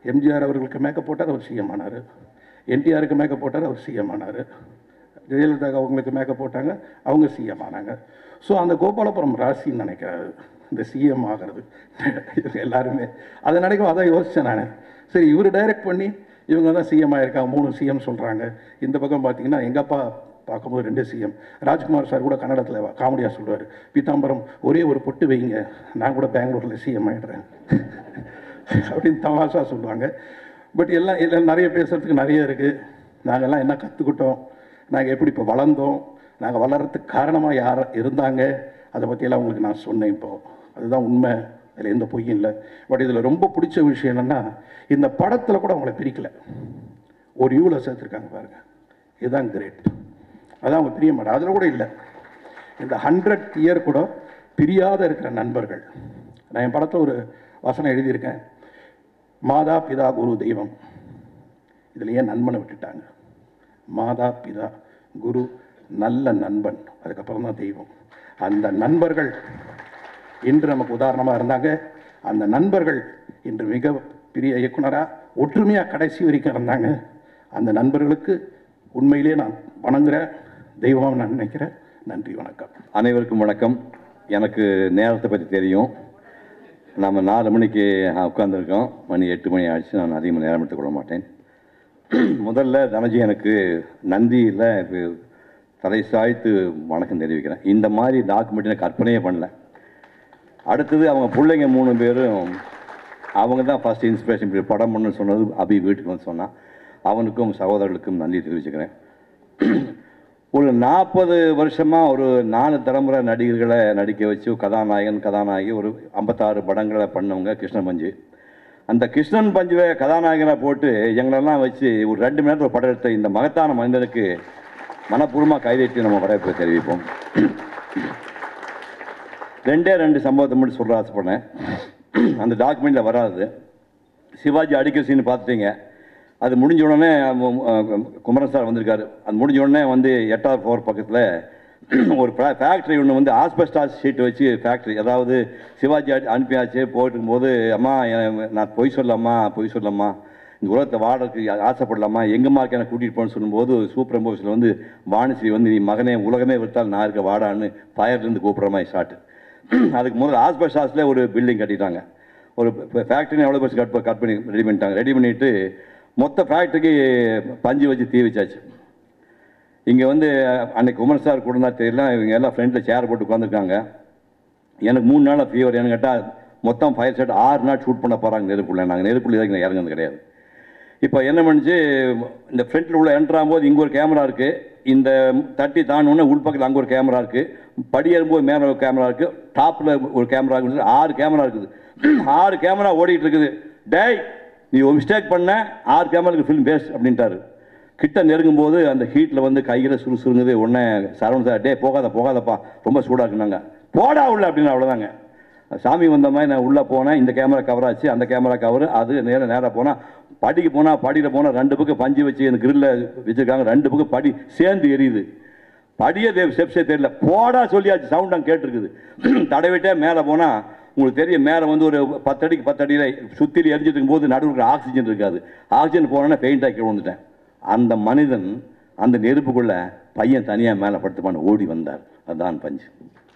எம்ஜிஆர் அவர்களுக்கு மேக்கப் போட்டார் அவர் சிஎம் ஆனார் என்டிஆருக்கு மேக்கப் போட்டார் அவர் சிஎம் ஆனார் ஜெயலலிதா அவங்களுக்கு மேக்கப் போட்டாங்க அவங்க சிஎம் ஆனாங்க ஸோ அந்த கோபாலபுரம் ராசின்னு நினைக்கிறாரு இந்த சிஎம் ஆகிறது இவங்க எல்லாருமே அதை நினைக்கும் அதான் யோசித்தேன் நான் சரி இவர் டைரக்ட் பண்ணி இவங்க தான் சிஎம் ஆயிருக்காங்க மூணு சிஎம் சொல்கிறாங்க இந்த பக்கம் பார்த்தீங்கன்னா எங்கள் அப்பா பார்க்கும்போது ரெண்டு சிஎம் ராஜ்குமார் சார் கூட கன்னடத்தில் காமெடியாக சொல்லுவார் பீதாம்பரம் ஒரே ஒரு பொட்டு வைங்க நான் கூட பெங்களூரில் சிஎம் ஆகிடுறேன் அப்படின்னு தமாஷா சொல்லுவாங்க பட் எல்லாம் எல்லாம் நிறைய பேசுகிறதுக்கு நிறைய இருக்குது நாங்கள்லாம் என்ன கற்றுக்கிட்டோம் நாங்கள் எப்படி இப்போ வளர்ந்தோம் நாங்கள் வளர்கிறதுக்கு காரணமாக யார் இருந்தாங்க அதை பற்றியெல்லாம் உங்களுக்கு நான் சொன்னேன் இப்போது அதுதான் உண்மை அதில் எந்த பொய்யும் இல்லை பட் இதில் ரொம்ப பிடிச்ச விஷயம் என்னென்னா இந்த படத்தில் கூட அவங்கள பிரிக்கல ஒரு யூவில் சேர்த்துருக்காங்க பாருங்க இதுதான் கிரேட் அதான் அவங்க பிரிய மாட்டாங்க அதில் கூட இல்லை இந்த ஹண்ட்ரட் இயர் கூட பிரியாத இருக்கிற நண்பர்கள் நான் என் படத்தில் ஒரு வசனம் எழுதியிருக்கேன் மாதா பிதா குரு தெய்வம் இதில் ஏன் நண்பனை விட்டுட்டாங்க மாதா பிதா குரு நல்ல நண்பன் அதுக்கப்புறம் தான் தெய்வம் அந்த நண்பர்கள் இன்று நமக்கு உதாரணமாக இருந்தாங்க அந்த நண்பர்கள் இன்று மிக பெரிய இயக்குனராக ஒற்றுமையாக கடைசி வரைக்கும் இருந்தாங்க அந்த நண்பர்களுக்கு உண்மையிலே நான் வணங்குறேன் தெய்வம் நான் நினைக்கிறேன் நன்றி வணக்கம் அனைவருக்கும் வணக்கம் எனக்கு நேரத்தை பற்றி தெரியும் நம்ம நாலு மணிக்கு உட்காந்துருக்கோம் மணி எட்டு மணி ஆயிடுச்சு நான் அதிகமாக நேரம் எடுத்துக்கொள்ள மாட்டேன் முதல்ல தனஜி எனக்கு நந்தியில் இப்போ தலை சாய்த்து வணக்கம் தெரிவிக்கிறேன் இந்த மாதிரி டாக்குமெண்ட் எனக்கு கற்பனையே பண்ணல அடுத்தது அவங்க பிள்ளைங்க மூணு பேரும் அவங்க தான் ஃபஸ்ட் இன்ஸ்பிரேஷன் இப்படி படம் பண்ணு சொன்னது அபி வீட்டுக்கு வந்து சொன்னான் அவனுக்கும் சகோதரர்களுக்கும் நன்றி தெரிவிச்சுக்கிறேன் ஒரு நாற்பது வருஷமாக ஒரு நாலு தலைமுறை நடிகர்களை நடிக்க வச்சு கதாநாயகன் கதாநாயகி ஒரு ஐம்பத்தாறு படங்களை பண்ணவங்க கிருஷ்ணன் பஞ்சு அந்த கிருஷ்ணன் பஞ்சுவை கதாநாயகனை போட்டு எங்களெல்லாம் வச்சு ஒரு ரெண்டு மணி நேரத்தில் படம் எடுத்த இந்த மகத்தான மனிதனுக்கு மனப்பூர்வமாக கைதட்டி நம்ம வரவேற்பு தெரிவிப்போம் ரெண்டே ரெண்டு சம்பவத்தை மட்டும் சொல்ல ஆசைப்படேன் அந்த டாக்குமெண்ட்டில் வராது சிவாஜி அடிக்கிற சீன் பார்த்துட்டீங்க அது முடிஞ்ச உடனே மு- அஹ் குமரன் சார் வந்திருக்காரு அது முடிஞ்ச உடனே வந்து எட்டாவது ஃப்ளோர் பக்கத்தில் ஒரு ஃபேக்ட்ரி ஒன்று வந்து ஆஸ்பெஸ்டாஸ் ஷீட் வச்சு ஃபேக்ட்ரி அதாவது சிவாஜி அடி- அனுப்பியாச்சு போயிட்டு இருக்கும்போது அம்மா எ- நான் பொய் சொல்லம்மா பொய் சொல்லம்மா இந்த உலகத்தை வாடகைக்கு ஆசைப்படலாமா எங்கம்மா இருக்க எனக்கு கூட்டிகிட்டு போன்னு சொல்லும்போது சூப்பர் இம்போஸில் வந்து வாணிஸ்ரீ வந்து நீ மகனே உலகமே விட்டால் நான் இருக்க வாடான்னு ஃபயர்லேருந்து கூப்பிட்ற மாதிரி ஷாட்டு அதுக்கு முதல்ல ஆஸ்பெஸ்டாஸில் ஒரு பில்டிங் கட்டிட்டாங்க ஒரு ஃபேக்ட்ரி எவ்வளோ பஸ் கட் கட் பண்ணி ரெடி பண்ணிட்டாங்க ரெடி பண்ணிவிட்டு மொத்த ஃபேக்ட்ரிக்கு பஞ்சு வச்சு தீ வச்சாச்சு இங்கே வந்து அன்னைக்கு குமர் சார் கூட தான் தெரியல இவங்க எல்லாம் ஃப்ரெண்டில் சேர் போட்டு உட்காந்துருக்காங்க எனக்கு மூணு நாளாக ஃபீவர் எனக்கு கேட்டால் மொத்தம் ஃபயர் செட் ஆறு நாள் ஷூட் பண்ண போகிறாங்க நெருப்புள்ள நாங்கள் நெருப்புள்ள இறங்கி இறங்குறது கிடையாது இப்போ என்ன பண்ணுச்சு இந்த ஃப்ரண்ட்டில் உள்ள என்ட்ரு ஆகும்போது இங்கே ஒரு கேமரா இருக்குது இந்த தட்டி தாண்டோன்னே உள்பக்கத்தில் அங்கே ஒரு கேமரா இருக்குது படி ஏறும்போது மேலே ஒரு கேமரா இருக்குது டாப்பில் ஒரு கேமரா இருக்குது ஆறு கேமரா இருக்குது ஆறு கேமரா ஓடிட்டு இருக்குது டேய் நீ ஒரு மிஸ்டேக் பண்ண ஆறு கேமராக்கு ஃபிலிம் பேஸ்ட் அப்படின்ட்டாரு கிட்ட நெருங்கும் போது அந்த ஹீட்டில் வந்து கையில் சுறுசுறுங்குது உடனே சரவண சார் டே போகாத போகாதப்பா ரொம்ப சூடாக இருக்குனாங்க போடா உள்ள அப்படின்னு அவ்வளோதாங்க சாமி வந்த மாதிரி நான் உள்ளே போனேன் இந்த கேமரா கவர் ஆச்சு அந்த கேமரா கவர் அது நேராக நேராக போனால் படிக்கு போனால் படியில் போனால் ரெண்டு பக்கம் பஞ்சு வச்சு அந்த கிரில்ல வச்சுருக்காங்க ரெண்டு பக்கம் படி சேர்ந்து எரியுது படியே தேவ் ஸ்டெப்ஸே தெரியல போடா சொல்லியாச்சு சவுண்ட் அங்கே கேட்டிருக்குது தடவிட்டே மேலே போனால் உங்களுக்கு தெரியும் மேலே வந்து ஒரு பத்தடிக்கு பத்தடியில் சுற்றில எரிஞ்சிட்டு இருக்கும்போது நடுவில் ஆக்சிஜன் இருக்காது ஆக்சிஜன் போனோன்னே பெயிண்ட் ஆக்கி விழுந்துட்டேன் அந்த மனிதன் அந்த நெருப்புக்குள்ள பையன் தனியாக மேலே படுத்துப்பான்னு ஓடி வந்தார் அதான் பஞ்சு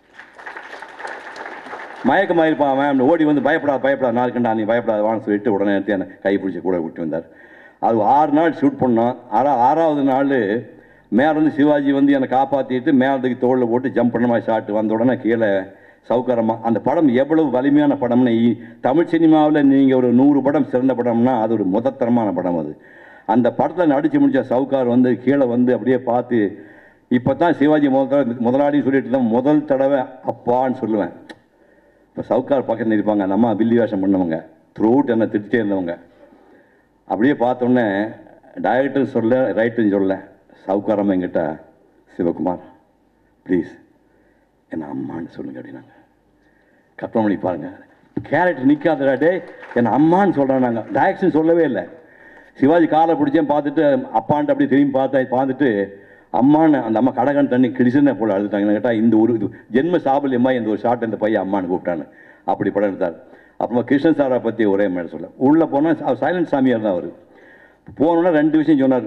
மயக்கமாயிருப்பான் அவன் ஓடி வந்து பயப்படாத பயப்படாத நாள் கண்டா நீ பயப்படாத வான்னு சொல்லிட்டு உடனே எடுத்து என்னை கை பிடிச்சி கூட விட்டு வந்தார் அது ஆறு நாள் ஷூட் பண்ணோம் ஆறா ஆறாவது நாள் மேலே வந்து சிவாஜி வந்து என்னை காப்பாற்றிட்டு மேலத்துக்கு தோளில் போட்டு ஜம்ப் பண்ண மாதிரி ஷாட்டு வந்த உடனே கீழே சௌகரமா அந்த படம் எவ்வளவு வலிமையான படம்னு இ- தமிழ் சினிமாவில் நீங்கள் ஒரு நூறு படம் சிறந்த படம்னா அது ஒரு முதத்தரமான படம் அது அந்த படத்தில் நடித்து முடிச்ச சவுகார் வந்து கீழே வந்து அப்படியே பார்த்து இப்போ தான் சிவாஜி முதல் தடவை முதலாளின்னு சொல்லிட்டு தான் முதல் தடவை அப்பான்னு சொல்லுவேன் இப்போ சவுக்கார் பக்கத்தில் இருப்பாங்க அந்த அம்மா வில்லி வேஷம் பண்ணவங்க த்ரூட் என்னை திட்டே இருந்தவங்க அப்படியே பார்த்தோன்னே டைரக்டர் சொல்ல ரைட்டர்னு சொல்ல சவுக்காரம்மா என்கிட்ட சிவகுமார் ப்ளீஸ் என்ன அம்மான்னு சொல்லுங்க அப்படின்னாங்க கற்பனை பண்ணி பாருங்க கேரக்டர் நிற்காதடா டே என்ன அம்மான்னு சொல்கிறேன் நாங்கள் டைரக்ஷன் சொல்லவே இல்லை சிவாஜி காலை பிடிச்சேன் பார்த்துட்டு அப்பான்ட்டு அப்படியே திரும்பி பார்த்தா பார்த்துட்டு அம்மான்னு அந்த அம்மா கடகன் தண்ணி கிடிச்சுன்னு போல அழுதுட்டாங்க கேட்டால் இந்த ஒரு இது ஜென்ம சாபல்யமாக இந்த ஒரு ஷாட் இந்த பையன் அம்மான்னு கூப்பிட்டான்னு அப்படி படம் எடுத்தார் அப்புறமா கிருஷ்ணன் சாரை பற்றி ஒரே மாதிரி சொல்ல உள்ளே போனால் அவர் சைலண்ட் சாமியார் தான் அவர் போனோன்னா ரெண்டு விஷயம் சொன்னார்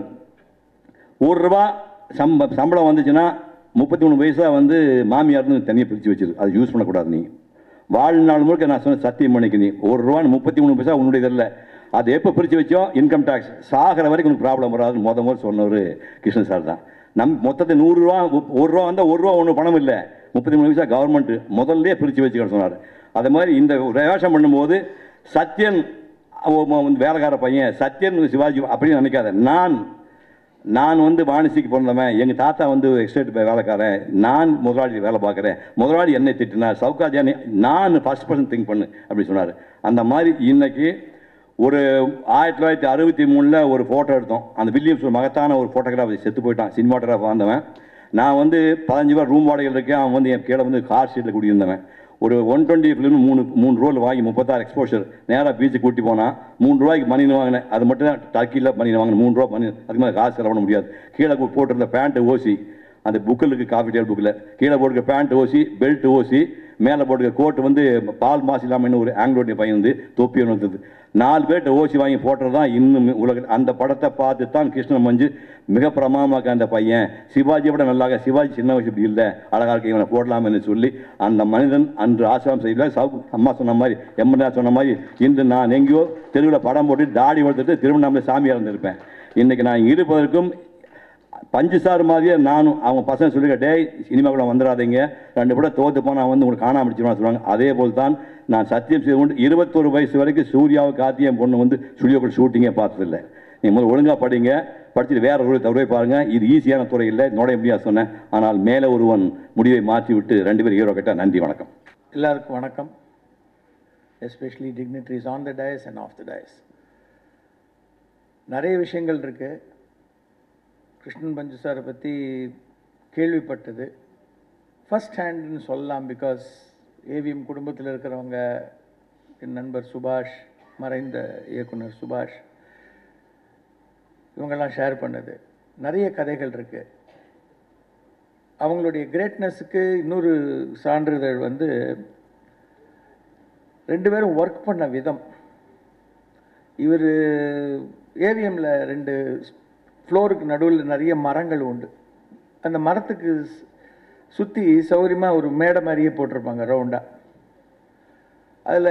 ஒரு ரூபா சம்ப சம்பளம் வந்துச்சுன்னா முப்பத்தி மூணு பைசா வந்து மாமியார்னு தனியாக பிரித்து வச்சிரு அதை யூஸ் பண்ணக்கூடாது நீ வாழ்நாள் முழுக்க நான் சொன்ன சத்தியம் பண்ணிக்க நீ ஒரு ரூபான்னு முப்பத்தி மூணு பைசா உன்னுடைய இல்லை அது எப்போ பிரித்து வச்சோம் இன்கம் டேக்ஸ் சாகிற வரைக்கும் உனக்கு ப்ராப்ளம் வராதுன்னு முத முதல் சொன்னவர் கிருஷ்ணன் சார் தான் நம் மொத்தத்தை நூறுரூவா ஒரு ரூபா வந்தால் ஒரு ரூபா ஒன்றும் பணம் இல்லை முப்பத்தி மூணு பைசா கவர்மெண்ட்டு முதல்ல பிரித்து வச்சுக்கன்னு சொன்னார் அதே மாதிரி இந்த ரேஷன் பண்ணும்போது சத்யன் அவன் வந்து வேலைக்கார பையன் சத்யன் சிவாஜி அப்படின்னு நினைக்காத நான் நான் வந்து வாணிசிக்கு பிறந்தவன் எங்கள் தாத்தா வந்து எக்ஸ்டேட் வேலைக்காரன் நான் முதலாளி வேலை பார்க்குறேன் முதலாளி என்னை திட்டினார் சவுகாஜி என்னை நான் ஃபஸ்ட் பர்சன் திங்க் பண்ணு அப்படி சொன்னார் அந்த மாதிரி இன்னைக்கு ஒரு ஆயிரத்தி தொள்ளாயிரத்தி அறுபத்தி மூணில் ஒரு ஃபோட்டோ எடுத்தோம் அந்த வில்லியம்ஸ் ஒரு மகத்தான ஒரு ஃபோட்டோகிராஃபர் செத்து போயிட்டான் சினிமாட்டோகிராஃபர் வந்தவன் நான் வந்து பதினஞ்சு பேர் ரூம் வாடகையில் இருக்கேன் அவன் வந்து என் கீழே வந்து கார் ஷீட்டில் குடியிருந்தவன் ஒரு ஒன் டுவெண்ட்டி ஃபிலிம் மூணு மூணு ரோல் வாங்கி முப்பத்தாறு எக்ஸ்போஷர் நேராக பீச்சுக்கு கூட்டி போனால் மூணு ரூபாய்க்கு மணின்னு வாங்கினேன் அது மட்டும் தான் டர்க்கியில் மணின்னு வாங்கினேன் மூணு ரூபா மணி அதுக்கு மேலே காசு செலவு பண்ண முடியாது கீழே கு- போட்டிருந்த பேண்ட்டு ஓசி அந்த புக்கில் இருக்குது காஃபி டேபிள் புக்கில் கீழே போட்டுக்க பேண்ட் ஓசி பெல்ட் ஓசி மேலே போட்டுக்க கோட் வந்து பால் மாசு இல்லாமல் இன்னும் ஒரு ஆங்கிலோட்டிய பையன் வந்து தொப்பி ஒன்று வந்தது நாலு பேர்ட்ட ஓசி வாங்கி போட்டது தான் இன்னும் உலக அந்த படத்தை பார்த்து தான் கிருஷ்ணன் மஞ்சு மிக பிரமாமாக்க அந்த பையன் சிவாஜியை விட நல்லாக சிவாஜி சின்ன வயசு இப்படி இல்லை அழகா இருக்க இவனை போடலாம்னு சொல்லி அந்த மனிதன் அன்று ஆசிரம் செய்யல சவு அம்மா சொன்ன மாதிரி எம்மனா சொன்ன மாதிரி இன்று நான் எங்கேயோ தெருவில் படம் போட்டு தாடி வளர்த்துட்டு திருவண்ணாமலை சாமியாக இருந்திருப்பேன் இன்னைக்கு நான் இங்க இருப்பதற்கும் பஞ்சு சார் மாதிரியே நானும் அவங்க பசங்க சொல்லிக்க டேய் சினிமாக்குள்ள வந்துடாதீங்க ரெண்டு படம் தோத்து போனால் வந்து உங்களுக்கு காணாம அடிச்சிருவான்னு சொல்லுவாங்க அதே போல் தான் நான் சத்தியம் செய்து கொண்டு இருபத்தொரு வயசு வரைக்கும் சூர்யாவை காத்தி என் பொண்ணு வந்து ஸ்டுடியோக்குள்ள ஷூட்டிங்கே பார்த்ததில்லை நீங்கள் முதல்ல ஒழுங்காக படிங்க படிச்சுட்டு வேற ஒரு துறை பாருங்க இது ஈஸியான துறை இல்லை நுழைய முடியாது சொன்னேன் ஆனால் மேலே ஒருவன் முடிவை மாற்றி விட்டு ரெண்டு பேரும் ஹீரோ கிட்ட நன்றி வணக்கம் எல்லாருக்கும் வணக்கம் especially dignitaries on the dais and off the dais நிறைய விஷயங்கள் இருக்கு கிருஷ்ணன் பஞ்சு சாரை பற்றி கேள்விப்பட்டது ஃபர்ஸ்ட் ஹேண்டுன்னு சொல்லலாம் பிகாஸ் ஏவிஎம் குடும்பத்தில் இருக்கிறவங்க என் நண்பர் சுபாஷ் மறைந்த இயக்குனர் சுபாஷ் இவங்கெல்லாம் ஷேர் பண்ணது நிறைய கதைகள் இருக்குது அவங்களுடைய கிரேட்னஸுக்கு இன்னொரு சான்றிதழ் வந்து ரெண்டு பேரும் ஒர்க் பண்ண விதம் இவர் ஏவிஎம்மில் ரெண்டு ஃப்ளோருக்கு நடுவில் நிறைய மரங்கள் உண்டு அந்த மரத்துக்கு சுற்றி சௌகரியமாக ஒரு மேடை மாதிரியே போட்டிருப்பாங்க ரவுண்டாக அதில்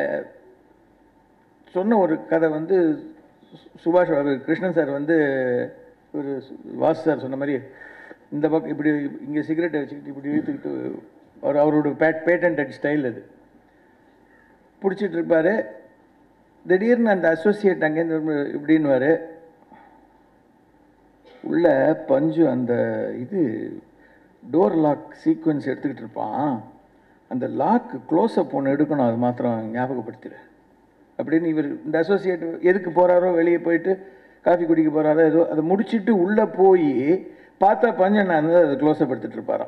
சொன்ன ஒரு கதை வந்து சு- சுபாஷ் அவர் கிருஷ்ணன் சார் வந்து ஒரு சு- வாசு சார் சொன்ன மாதிரி இந்த பக்கம் இப்படி இங்கே சிகரெட்டை வச்சுக்கிட்டு இப்படி இழுத்துக்கிட்டு அவர் அவரோட பேட் பேட்டன்ட் ஸ்டைல் அது பிடிச்சிட்டு இருப்பாரு திடீர்னு அந்த அசோசியேட் அங்கேருந்து வரும்போது இப்படின்னுவாரு உள்ள பஞ்சு அந்த இது டோர் லாக் சீக்வன்ஸ் எடுத்துக்கிட்டு இருப்பான் அந்த லாக் க்ளோஸ்அப் ஒன்று எடுக்கணும் அது மாத்திரம் ஞாபகப்படுத்திடு அப்படின்னு இவர் இந்த அசோசியேட் எதுக்கு போகிறாரோ வெளியே போயிட்டு காஃபி குடிக்க போகிறாரோ ஏதோ அதை முடிச்சிட்டு உள்ளே போய் பார்த்தா பஞ்சன் வந்து அதை க்ளோஸ்அப் எடுத்துகிட்டு இருப்பாராம்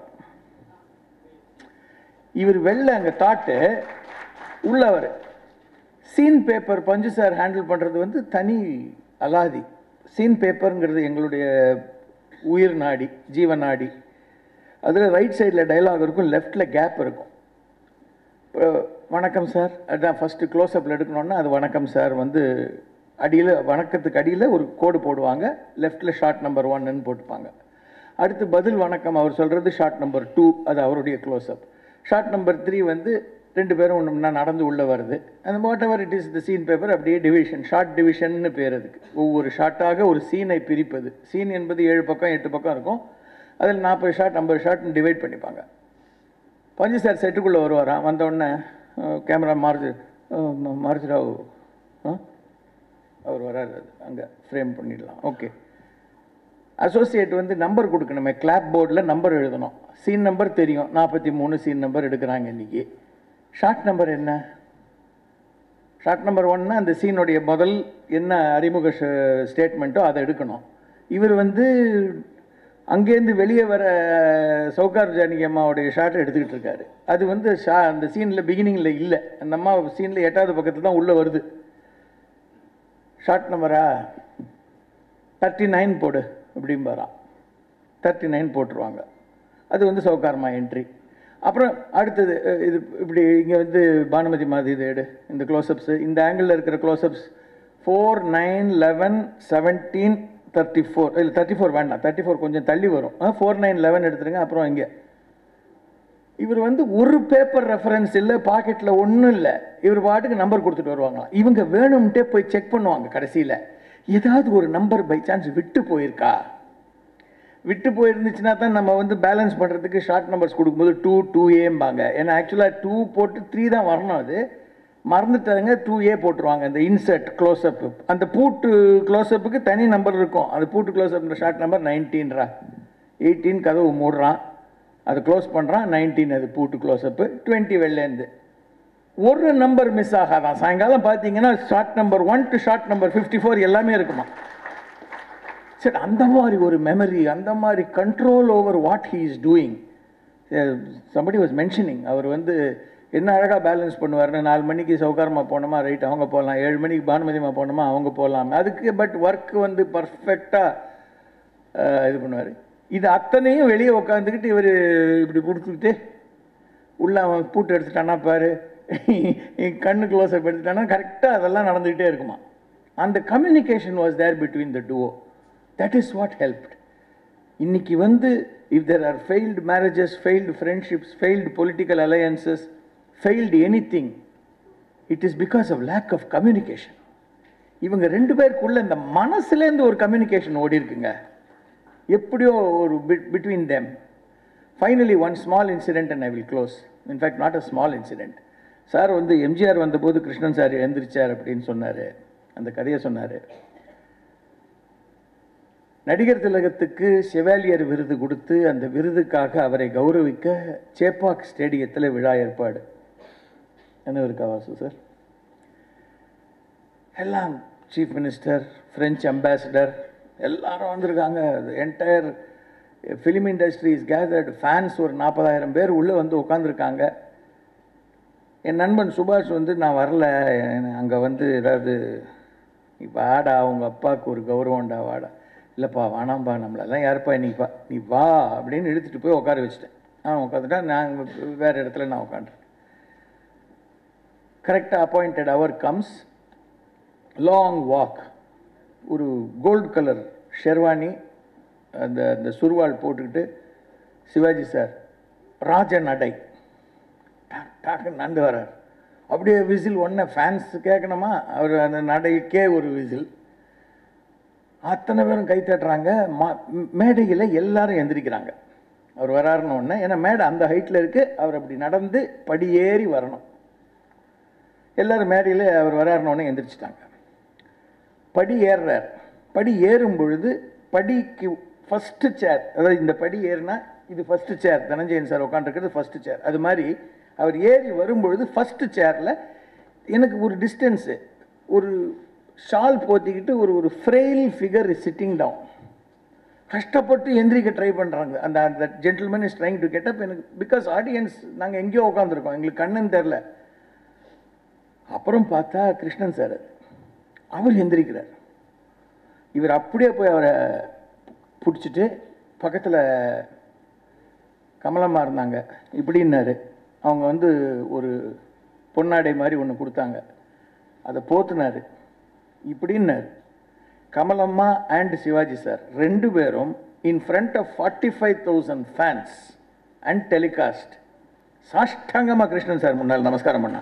இவர் வெளில அங்கே தாட்டு உள்ளவர் scene paper Panju sir handle பண்ணுறது வந்து தனி அலாதி சீன் பேப்பருங்கிறது எங்களுடைய உயிர் நாடி ஜீவ நாடி அதில் ரைட் சைடில் டைலாக் இருக்கும் லெஃப்டில் கேப் இருக்கும் இப்போ வணக்கம் சார் அதான் ஃபஸ்ட்டு க்ளோஸ்அப்பில் எடுக்கணுன்னா அது வணக்கம் சார் வந்து அடியில் வணக்கத்துக்கு அடியில் ஒரு கோடு போடுவாங்க லெஃப்டில் ஷார்ட் நம்பர் ஒன்னு போட்டுப்பாங்க அடுத்து பதில் வணக்கம் அவர் சொல்கிறது ஷார்ட் நம்பர் டூ அது அவருடைய க்ளோஸ்அப் ஷார்ட் நம்பர் த்ரீ வந்து ரெண்டு பேரும் ஒன்றும்னா நடந்து உள்ளே வருது அந்த whatever it is the scene paper அப்படியே டிவிஷன் ஷார்ட் டிவிஷன்னு பேர் அதுக்கு ஒவ்வொரு ஷார்ட்டாக ஒரு சீனை பிரிப்பது சீன் என்பது ஏழு பக்கம் எட்டு பக்கம் இருக்கும் அதில் நாற்பது ஷாட் ஐம்பது ஷாட்னு டிவைட் பண்ணிப்பாங்க பஞ்சு சார் செட்டுக்குள்ளே வருவாராம் வந்த உடனே கேமரா மாருதி மாருதிராவ் ஆ அவர் வராரு அங்கே ஃப்ரேம் பண்ணிடலாம் ஓகே அசோசியேட் வந்து நம்பர் கொடுக்கணுமே கிளாப் போர்டில் நம்பர் எழுதணும் சீன் நம்பர் தெரியும் நாற்பத்தி மூணு சீன் நம்பர் எடுக்கிறாங்க இன்னைக்கு ஷார்ட் நம்பர் என்ன ஷார்ட் நம்பர் ஒன்னா அந்த சீனுடைய முதல் என்ன அறிமுக ஸ்டேட்மெண்ட்டோ அதை எடுக்கணும் இவர் வந்து அங்கேருந்து வெளியே வர சௌகார் ஜானகி அம்மாவுடைய ஷார்ட்டை எடுத்துக்கிட்டு இருக்காரு அது வந்து ஷா அந்த சீனில் பிகினிங்கில் இல்லை அந்த அம்மா சீனில் எட்டாவது பக்கத்தில் தான் உள்ளே வருது ஷார்ட் நம்பரா தேர்ட்டி நைன் போடு அப்படிம்பாராம் தேர்ட்டி நைன் போட்டுருவாங்க அது வந்து சௌகாரமா என்ட்ரி அப்புறம் அடுத்தது அஹ், இது இப்படி இங்கே வந்து பானுமதி மாதிரி இது எடு இந்த க்ளோஸ்அப்ஸு இந்த ஆங்கிளில் இருக்கிற closeups four nine eleven seventeen thirty four இல்லை தேர்ட்டி ஃபோர் வேண்டாம் தேர்ட்டி ஃபோர் கொஞ்சம் தள்ளி வரும் ஃபோர் நைன் லெவன் எடுத்துருங்க அப்புறம் இங்கே இவர் வந்து ஒரு பேப்பர் ரெஃபரன்ஸ் இல்லை பாக்கெட்டில் ஒன்றும் இல்லை இவர் பாட்டுக்கு நம்பர் கொடுத்துட்டு வருவாங்களாம் இவங்க வேணும்ட்டே போய் செக் பண்ணுவாங்க கடைசியில் ஏதாவது ஒரு நம்பர் பை சான்ஸ் விட்டு போயிருக்கா விட்டு போயிருந்துச்சுன்னா தான் நம்ம வந்து பேலன்ஸ் பண்ணுறதுக்கு ஷார்ட் நம்பர்ஸ் கொடுக்கும்போது டூ டூ ஏம்பாங்க ஏன்னா ஆக்சுவலாக டூ போட்டு த்ரீ தான் வரணும் அது மறந்துட்டாங்க டூ ஏ போட்டுருவாங்க இந்த இன்சர்ட் க்ளோஸ்அப் அந்த பூட்டு க்ளோஸ்அப்புக்கு தனி நம்பர் இருக்கும் அந்த பூட்டு க்ளோஸ்அப்ன்ற ஷார்ட் நம்பர் நைன்டீன்ரா எயிட்டீன் கதவு மூடுறான் அதை க்ளோஸ் பண்ணுறான் நைன்டீன் அது பூட்டு க்ளோஸ்அப்பு டுவெண்ட்டி வெளிலேருந்து ஒரு நம்பர் மிஸ் ஆகாதான் சாயங்காலம் பார்த்தீங்கன்னா shot number one two shot number fifty four எல்லாமே இருக்குமா சரி அந்த மாதிரி ஒரு மெமரி அந்த மாதிரி control over what he is doing somebody was mentioning அவர் வந்து என்ன அழகாக பேலன்ஸ் பண்ணுவார்னு நாலு மணிக்கு சௌகாரமாக போனோமா ரைட் அவங்க போகலாம் ஏழு மணிக்கு பானுமதிமா போனோமா அவங்க போகலாம் அதுக்கு பட் ஒர்க் வந்து பர்ஃபெக்டாக இது பண்ணுவார் இது அத்தனையும் வெளியே உட்காந்துக்கிட்டு இவர் இப்படி கொடுத்துக்கிட்டு உள்ள அவன் பூட்டு எடுத்துட்டானா பாரு என் கண்ணு க்ளோஸ் அப் எடுத்துட்டானா கரெக்டாக அதெல்லாம் நடந்துக்கிட்டே இருக்குமா அந்த communication was there between the duo that is what helped இன்னைக்கு வந்து if there are failed marriages failed friendships failed political alliances failed anything it is because of lack of communication இவங்க ரெண்டு பேருக்குள்ள இந்த மனசுலேருந்து ஒரு கம்யூனிகேஷன் ஓடி இருக்குங்க எப்படியோ ஒரு between them finally one small incident and I will close in fact not a small incident sir வந்து எம்ஜிஆர் வந்தபோது கிருஷ்ணன் சார் எழுந்திரிச்சார் அப்படின்னு சொன்னார் அந்த கதையை சொன்னார் நடிகர் திலகத்துக்கு செவாலியர் விருது கொடுத்து அந்த விருதுக்காக அவரை கௌரவிக்க சேப்பாக் ஸ்டேடியத்தில் விழா ஏற்பாடு என்ன இருக்கா வாசு சார் எல்லாம் சீஃப் மினிஸ்டர் ஃப்ரெஞ்ச் அம்பாசிடர் எல்லாரும் வந்திருக்காங்க entire film industry is gathered fans ஒரு நாற்பதாயிரம் பேர் உள்ளே வந்து உட்காந்துருக்காங்க என் நண்பன் சுபாஷ் வந்து நான் வரல அங்கே வந்து ஏதாவது நீ வாடா அவங்க அப்பாவுக்கு ஒரு கௌரவம்டா வாடா இல்லைப்பா வேணாம்ப்பா நம்மளெல்லாம் யாருப்பா நீ வா நீ வா அப்படின்னு இழுத்துட்டு போய் உட்கார வச்சுட்டேன் நான் உட்காந்துட்டா நான் வேறு இடத்துல நான் உட்காந்துருக்கேன் கரெக்டாக அப்பாயிண்டட் அவர் கம்ஸ் லாங் வாக் ஒரு கோல்டு கலர் ஷெர்வானி அந்த அந்த சுருவாள் போட்டுக்கிட்டு சிவாஜி சார் ராஜ நடை டா- டாக்குன்னு நடந்து வர்றார் அப்படியே விசில் ஒன்று ஃபேன்ஸ் கேட்கணுமா அவர் அந்த நடைக்கே ஒரு விசில் அத்தனை பேரும் கை தட்டுறாங்க மேடையில் எல்லாரும் எந்திரிக்கிறாங்க அவர் வராருன்னு ஒன்று ஏன்னா மேடை அந்த ஹைட்டில் இருக்குது அவர் அப்படி நடந்து படியேறி வரணும் எல்லாரும் மேடையில் அவர் வராருன்னு ஒன்று எந்திரிச்சிட்டாங்க படி ஏறுறார் படி ஏறும் பொழுது படிக்கு ஃபஸ்ட்டு சேர் அதாவது இந்த படி ஏறுனா இது ஃபஸ்ட்டு சேர் தனஞ்சயன் சார் உட்காந்துருக்கிறது ஃபஸ்ட்டு சேர் அது மாதிரி அவர் ஏறி வரும்பொழுது ஃபஸ்ட்டு சேரில் எனக்கு ஒரு டிஸ்டன்ஸு ஒரு ஷால் போத்திக்கிட்டு ஒரு ஒரு frail figure is sitting down கஷ்டப்பட்டு எந்திரிக்க ட்ரை பண்ணுறாங்க அந்த அந்த gentleman is trying to get up எனக்கு பிகாஸ் ஆடியன்ஸ் நாங்கள் எங்கேயோ உட்காந்துருக்கோம் எங்களுக்கு கண்ணுன்னு தெரில அப்புறம் பார்த்தா கிருஷ்ணன் சார் அது அவர் எந்திரிக்கிறார் இவர் அப்படியே போய் அவரை பிடிச்சிட்டு பக்கத்தில் கமலம்மா இருந்தாங்க இப்படின்னாரு அவங்க வந்து ஒரு பொன்னாடை மாதிரி ஒன்று கொடுத்தாங்க அதை போத்துனாரு இப்படின்னாரு கமலம்மா அண்ட் சிவாஜி சார் ரெண்டு பேரும் in front of forty five thousand fans and telecast சாஷ்டாங்கமாக கிருஷ்ணன் சார் முன்னால் நமஸ்காரம் பண்ணா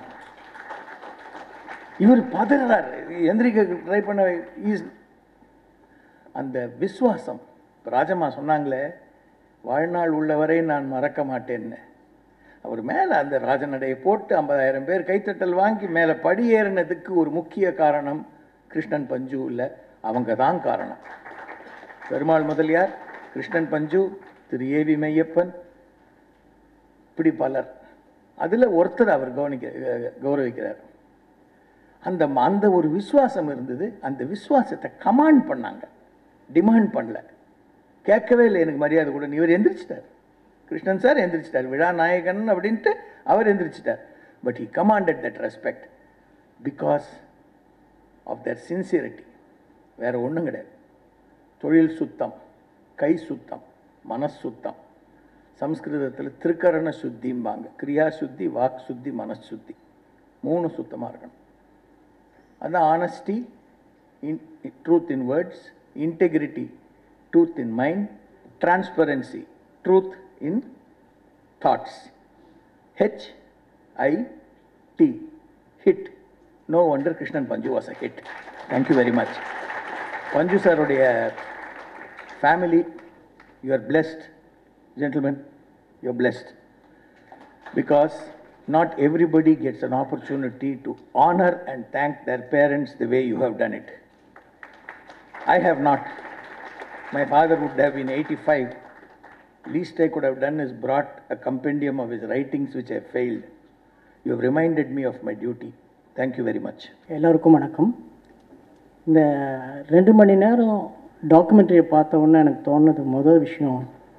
இவர் பதறாரு எந்திரிக்க ட்ரை பண்ண இஸ் அந்த விசுவாசம் இப்ப ராஜம்மா சொன்னாங்களே வாழ்நாள் உள்ளவரை நான் மறக்க மாட்டேன்னு அவர் மேலே அந்த ராஜநடையை போட்டு ஐம்பதாயிரம் பேர் கைத்தட்டல் வாங்கி மேலே படியேறினதுக்கு ஒரு முக்கிய காரணம் கிருஷ்ணன் பஞ்சு இல்லை அவங்க தான் காரணம் பெருமாள் முதலியார் கிருஷ்ணன் பஞ்சு திரு ஏவி மெய்யப்பன் இப்படி பலர் அதில் ஒருத்தர் அவர் கவனிக்க கௌரவிக்கிறார் அந்த அந்த ஒரு விசுவாசம் இருந்தது அந்த விசுவாசத்தை கமாண்ட் பண்ணாங்க டிமாண்ட் பண்ணல கேட்கவே இல்லை எனக்கு மரியாதை கூட இவர் எந்திரிச்சிட்டார் கிருஷ்ணன் சார் எந்திரிச்சிட்டார் விழா நாயகன் அப்படின்ட்டு அவர் எந்திரிச்சிட்டார் but he commanded that respect because of that sincerity வேற ஒன்றும் கிடையாது தொழில் சுத்தம் கை சுத்தம் மனசுத்தம் சம்ஸ்கிருதத்தில் திருக்கரண சுத்திம்பாங்க கிரியா சுத்தி வாக் சுத்தி மனசுத்தி மூணு சுத்தமாக இருக்கணும் அதான் honesty in truth in words integrity truth in mind transparency truth in thoughts H I T hit no wonder Krishnan Panju was a hit thank you very much Panju சாருடைய family you are blessed gentlemen you are blessed because not everybody gets an opportunity to honor and thank their parents the way you have done it. I have not. My father would have been 85. Least I could have done is brought a compendium of his writings which I failed. You have reminded me of my duty. Thank you very much. எல்லோருக்கும் வணக்கம் இந்த ரெண்டு மணி நேரம் டாக்குமெண்ட்ரியை பார்த்த உடனே எனக்கு தோணுது முதல் விஷயம்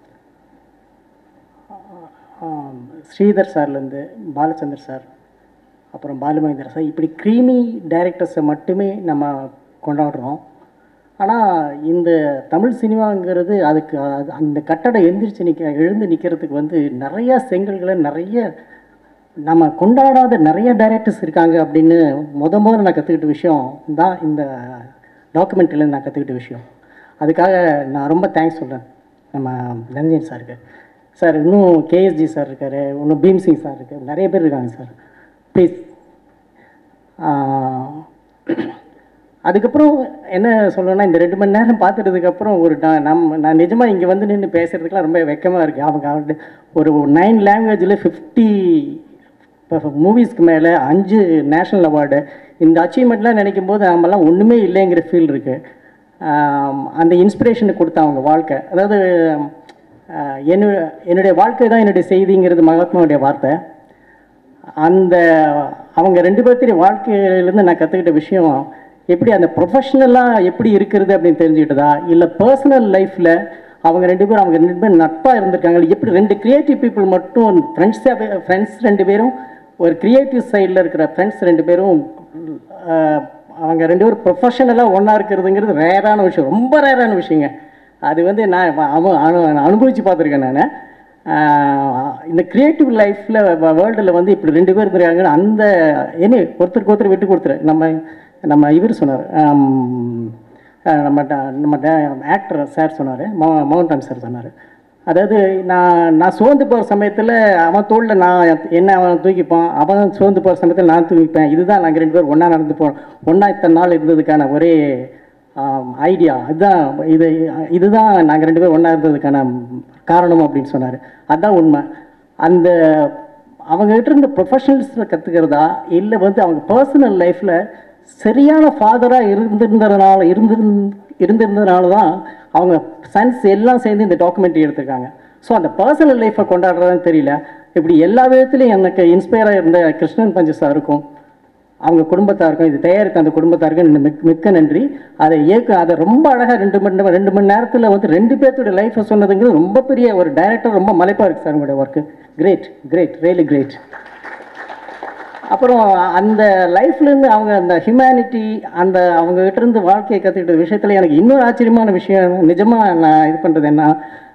ஆம், ஸ்ரீதர் சார்லேருந்து பாலச்சந்தர் சார் அப்புறம் பாலுமகேந்திர சார் இப்படி க்ரீமி டைரக்டர்ஸை மட்டுமே நம்ம கொண்டாடுறோம் ஆனால் இந்த தமிழ் சினிமாங்கிறது அதுக்கு அது அந்த கட்டடம் எந்திரிச்சு நிற்க எழுந்து நிற்கிறதுக்கு வந்து நிறையா செங்கல்களை நிறைய நம்ம கொண்டாடாத நிறைய டைரக்டர்ஸ் இருக்காங்க அப்படின்னு முத முதல்ல நான் கற்றுக்கிட்ட விஷயம் தான் இந்த டாக்குமெண்ட்ரியில் நான் கற்றுக்கிட்ட விஷயம் அதுக்காக நான் ரொம்ப தேங்க்ஸ் சொல்கிறேன் நம்ம தனஞ்சயன் சாருக்கு சார் இன்னும் கேஎஸ்ஜி சார் இருக்கார் இன்னும் பீம் சிங் சார் இருக்கார் நிறைய பேர் இருக்காங்க சார் ப்ளீஸ் அதுக்கப்புறம் என்ன சொல்லணும்னா இந்த ரெண்டு மணி நேரம் பார்த்துட்டதுக்கப்புறம் ஒரு நான் நம்ம நான் நிஜமாக இங்கே வந்து நின்று பேசுகிறதுக்குலாம் ரொம்ப வெக்கமாக இருக்குது அவங்க அவங்க ஒரு நைன் லாங்குவேஜில் ஃபிஃப்டி மூவிஸ்க்கு மேலே அஞ்சு நேஷ்னல் அவார்டு இந்த அச்சீவ்மெண்ட்லாம் நினைக்கும் போது நம்மலாம் ஒன்றுமே இல்லைங்கிற ஃபீல் இருக்குது அந்த இன்ஸ்பிரேஷனை கொடுத்த அவங்க வாழ்க்கை அதாவது ஆஹ், என்னுடைய என்னுடைய வாழ்க்கை தான் என்னுடைய செய்திங்கிறது மகாத்மாவுடைய வார்த்தை அந்த அவங்க ரெண்டு பேர்த்துடைய வாழ்க்கையிலேருந்து நான் கற்றுக்கிட்ட விஷயம் எப்படி அந்த ப்ரொஃபஷ்னலாக எப்படி இருக்கிறது அப்படின்னு தெரிஞ்சுக்கிட்டதா இல்லை பர்சனல் லைஃப்பில் அவங்க ரெண்டு பேரும் அவங்க ரெண்டு பேரும் நட்பாக இருந்திருக்காங்க எப்படி ரெண்டு கிரியேட்டிவ் பீப்புள் மட்டும் ஃப்ரெண்ட்ஸாக ஃப்ரெண்ட்ஸ் ரெண்டு பேரும் ஒரு கிரியேட்டிவ் சைடில் இருக்கிற ஃப்ரெண்ட்ஸ் ரெண்டு பேரும் ஆஹ், அவங்க ரெண்டு பேரும் ப்ரொஃபஷனலாக ஒன்றா இருக்கிறதுங்கிறது ரேரான விஷயம் ரொம்ப ரேரான விஷயங்க அது வந்து நான் அவ அனு அனுபவித்து பார்த்துருக்கேன் நான் ஆஹ் இந்த கிரியேட்டிவ் லைஃப்பில் வேர்ல்டில் வந்து இப்படி ரெண்டு பேர் இருந்திருக்காங்க அந்த என்ன ஒருத்தருக்கு ஒருத்தர் விட்டு கொடுத்துரு நம்ம நம்ம இவர் சொன்னார் ஆம், ஆஹ் நம்ம ட- நம்ம ஆக்டர் சார் சொன்னார் மவுண்டன் சார் சொன்னார் அதாவது நான் நான் சோர்ந்து போகிற சமயத்தில் அவன் தோளில் நான் என்ன அவன் தூக்கிப்பான் அவன் சோர்ந்து போகிற சமயத்தில் நான் தூக்கிப்பேன் இதுதான் நாங்கள் ரெண்டு பேரும் ஒன்றா நடந்து போகிறோம் ஒன்றா இத்தனை நாள் இருந்ததுக்கான ஒரே ஐடியா அதுதான் இது இதுதான் நாங்கள் ரெண்டு பேரும் ஒன்றா இருந்ததுக்கான காரணம் அப்படின்னு சொன்னார் அதுதான் உண்மை அந்த அவங்ககிட்ட இருந்த ப்ரொஃபஷனல்ஸில் கற்றுக்கிறதா இல்லை வந்து அவங்க பர்சனல் லைஃப்பில் சரியான ஃபாதராக இருந்திருந்ததுனால இருந்திருந் இருந்திருந்ததுனால தான் அவங்க சன்ஸ் எல்லாம் சேர்ந்து இந்த டாக்குமெண்ட்ரி எடுத்திருக்காங்க ஸோ அந்த பர்சனல் லைஃப்பை கொண்டாடுறதுன்னு தெரியல இப்படி எல்லா விதத்துலையும் எனக்கு இன்ஸ்பயராக இருந்த கிருஷ்ணன் பஞ்சு சாருக்கும் அவங்க குடும்பத்தாருக்கும் இது தயாரித்த அந்த குடும்பத்தாருக்கும் இந்த மிக் மிக்க நன்றி அதை இயக்க அதை ரொம்ப அழகாக ரெண்டு மணி நேரம் ரெண்டு மணி நேரத்தில் வந்து ரெண்டு பேர்த்தோட லைஃப்பை சொன்னதுங்கிறது ரொம்ப பெரிய ஒரு டைரக்டர் ரொம்ப மலைப்பாக இருக்குது சார் உங்களுடைய work great great really great அப்புறம் அந்த லைஃப்லேருந்து அவங்க அந்த ஹியூமனிட்டி அந்த அவங்க கிட்ட இருந்து வாழ்க்கையை கற்றுக்கிட்ட விஷயத்தில் எனக்கு இன்னொரு ஆச்சரியமான விஷயம் நிஜமாக நான் இது பண்ணுறது என்ன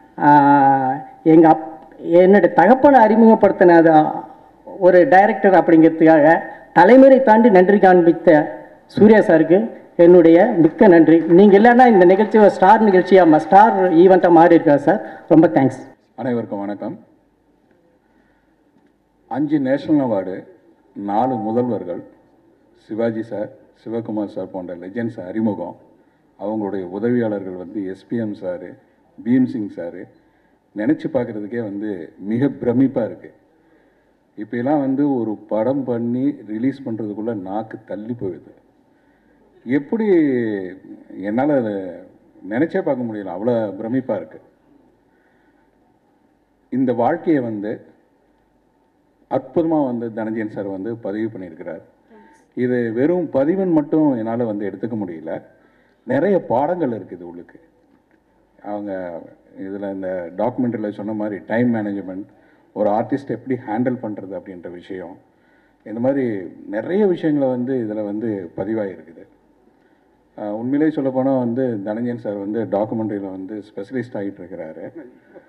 எங்கள் அப் என்னுடைய தகப்பனை அறிமுகப்படுத்தின அது ஒரு டைரக்டர் அப்படிங்கிறதுக்காக தலைமுறை தாண்டி நன்றி காண்பித்த சூர்யா சாருக்கு என்னுடைய மிக்க நன்றி நீங்கள் இல்லைன்னா இந்த நிகழ்ச்சி ஒரு ஸ்டார் நிகழ்ச்சியாக ஸ்டார் ஈவெண்ட்டாக மாறி இருக்காரு சார் ரொம்ப தேங்க்ஸ் அனைவருக்கும் வணக்கம் அஞ்சு நேஷனல் அவார்டு நாலு முதல்வர்கள் சிவாஜி சார் சிவகுமார் சார் போன்ற லெஜெண்ட்ஸ் அறிமுகம் அவங்களுடைய உதவியாளர்கள் வந்து எஸ்பிஎம் சாரு பீம்சிங் சாரு நினச்சி பார்க்குறதுக்கே வந்து மிக பிரமிப்பாக இருக்குது இப்போலாம் வந்து ஒரு படம் பண்ணி ரிலீஸ் பண்ணுறதுக்குள்ளே நாக்கு தள்ளி போயிடுது எப்படி என்னால் நினச்சே பார்க்க முடியல அவ்வளோ பிரமிப்பாக இருக்குது இந்த வாழ்க்கையை வந்து அற்புதமாக வந்து தனஞ்சயன் சார் வந்து பதிவு பண்ணியிருக்கிறார் இது வெறும் பதிவுன்னு மட்டும் என்னால் வந்து எடுத்துக்க முடியல நிறைய பாடங்கள் இருக்குது உள்ளுக்கு அவங்க இதில் இந்த டாக்குமெண்ட்ரியில் சொன்ன மாதிரி டைம் மேனேஜ்மெண்ட் ஒரு ஆர்டிஸ்ட் எப்படி ஹேண்டில் பண்ணுறது அப்படின்ற விஷயம் இந்த மாதிரி நிறைய விஷயங்களை வந்து இதில் வந்து பதிவாகிருக்குது ஆஹ் உண்மையிலேயே சொல்லப்போனால் வந்து தனஞ்சயன் சார் வந்து டாக்குமெண்ட்ரியில் வந்து ஸ்பெஷலிஸ்ட் ஆகிட்டு இருக்கிறாரு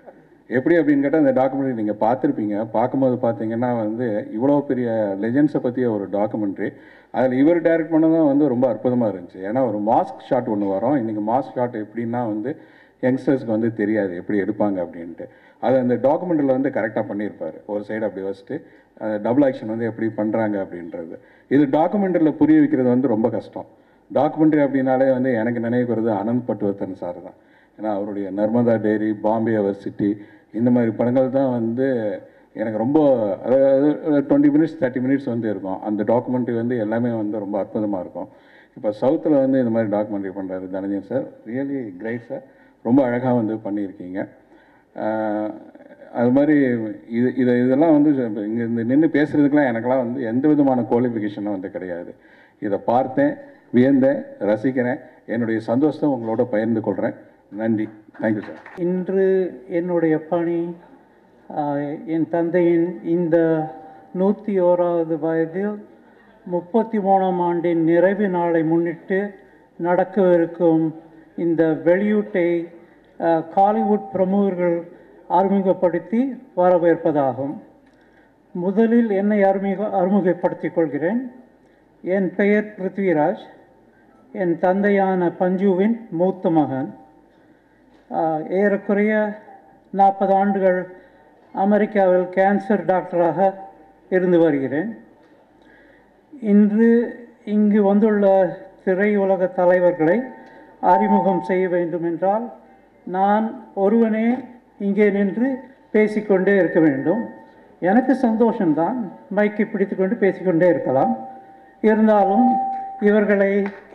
எப்படி அப்படின்னு கேட்டால் அந்த டாக்குமெண்ட்ரி நீங்கள் பார்த்துருப்பீங்க பார்க்கும்போது பார்த்தீங்கன்னா வந்து இவ்வளோ பெரிய லெஜெண்ட்ஸை பற்றிய ஒரு டாக்குமெண்ட்ரி அதில் இவர் டைரக்ட் பண்ணதும் வந்து ரொம்ப அற்புதமாக இருந்துச்சு ஏன்னா ஒரு மாஸ்க் ஷாட் ஒன்று வரும் இன்றைக்கி மாஸ்க் ஷாட் எப்படின்னா வந்து யங்ஸ்டர்ஸ்க்கு வந்து தெரியாது எப்படி எடுப்பாங்க அப்படின்ட்டு அது அந்த டாக்குமெண்ட்டில் வந்து கரெக்டாக பண்ணியிருப்பார் ஒரு சைடு அப்படி வச்சுட்டு டபுள் ஆக்ஷன் வந்து எப்படி பண்ணுறாங்க அப்படின்றது இது டாக்குமெண்ட்டரியில் புரிய வைக்கிறது வந்து ரொம்ப கஷ்டம் டாக்குமெண்ட்ரி அப்படின்னாலே வந்து எனக்கு நினைவுக்கு வருது அனந்த் பட்டுவர்த்தன் சார் தான் ஏன்னா அவருடைய நர்மதா டேரி பாம்பே அவர் சிட்டி இந்த மாதிரி படங்கள் தான் வந்து எனக்கு ரொம்ப அதாவது டுவெண்ட்டி மினிட்ஸ் தேர்ட்டி மினிட்ஸ் வந்து இருக்கும் அந்த டாக்குமெண்ட்ரி வந்து எல்லாமே வந்து ரொம்ப அற்புதமாக இருக்கும் இப்போ சவுத்தில் வந்து இந்த மாதிரி டாக்குமெண்ட்ரி பண்ணுறாரு Dhananjan sir really great sir ரொம்ப அழகாக வந்து பண்ணியிருக்கீங்க ஆஹ் அது மாதிரி இது இது இதெல்லாம் வந்து இங்கே இந்த நின்று பேசுகிறதுக்கெலாம் எனக்கெல்லாம் வந்து எந்த விதமான குவாலிஃபிகேஷனும் வந்து கிடையாது இதை பார்த்தேன் வியந்தேன் ரசிக்கிறேன் என்னுடைய சந்தோஷத்தை உங்களோட பகிர்ந்து கொள்கிறேன் நன்றி தேங்க்யூ சார் இன்று என்னுடைய பணி ஆஹ், என் தந்தையின் இந்த நூற்றி ஓராவது வயதில் முப்பத்தி மூணாம் ஆண்டின் நிறைவு நாளை முன்னிட்டு நடக்கவிருக்கும் இந்த வெளியீட்டை ஆஹ், காலிவுட் பிரமுகர்கள் அறிமுகப்படுத்தி வரவேற்பதாகும் முதலில் என்னை அறிமுக அறிமுகப்படுத்திக் கொள்கிறேன் என் பெயர் பிருத்விராஜ் என் தந்தையான பஞ்சுவின் மூத்த மகன் ஆஹ், ஏறக்குறைய நாற்பது ஆண்டுகள் அமெரிக்காவில் கேன்சர் டாக்டராக இருந்து வருகிறேன் இன்று இங்கு வந்துள்ள திரையுலக தலைவர்களை அறிமுகம் செய்ய வேண்டும் என்றால் நான் ஒருவனே இங்கே நின்று பேசிக்கொண்டே இருக்க வேண்டும் எனக்கு சந்தோஷம்தான் மைக்கை பிடித்துக்கொண்டு பேசிக்கொண்டே இருக்கலாம் இருந்தாலும் இவர்களை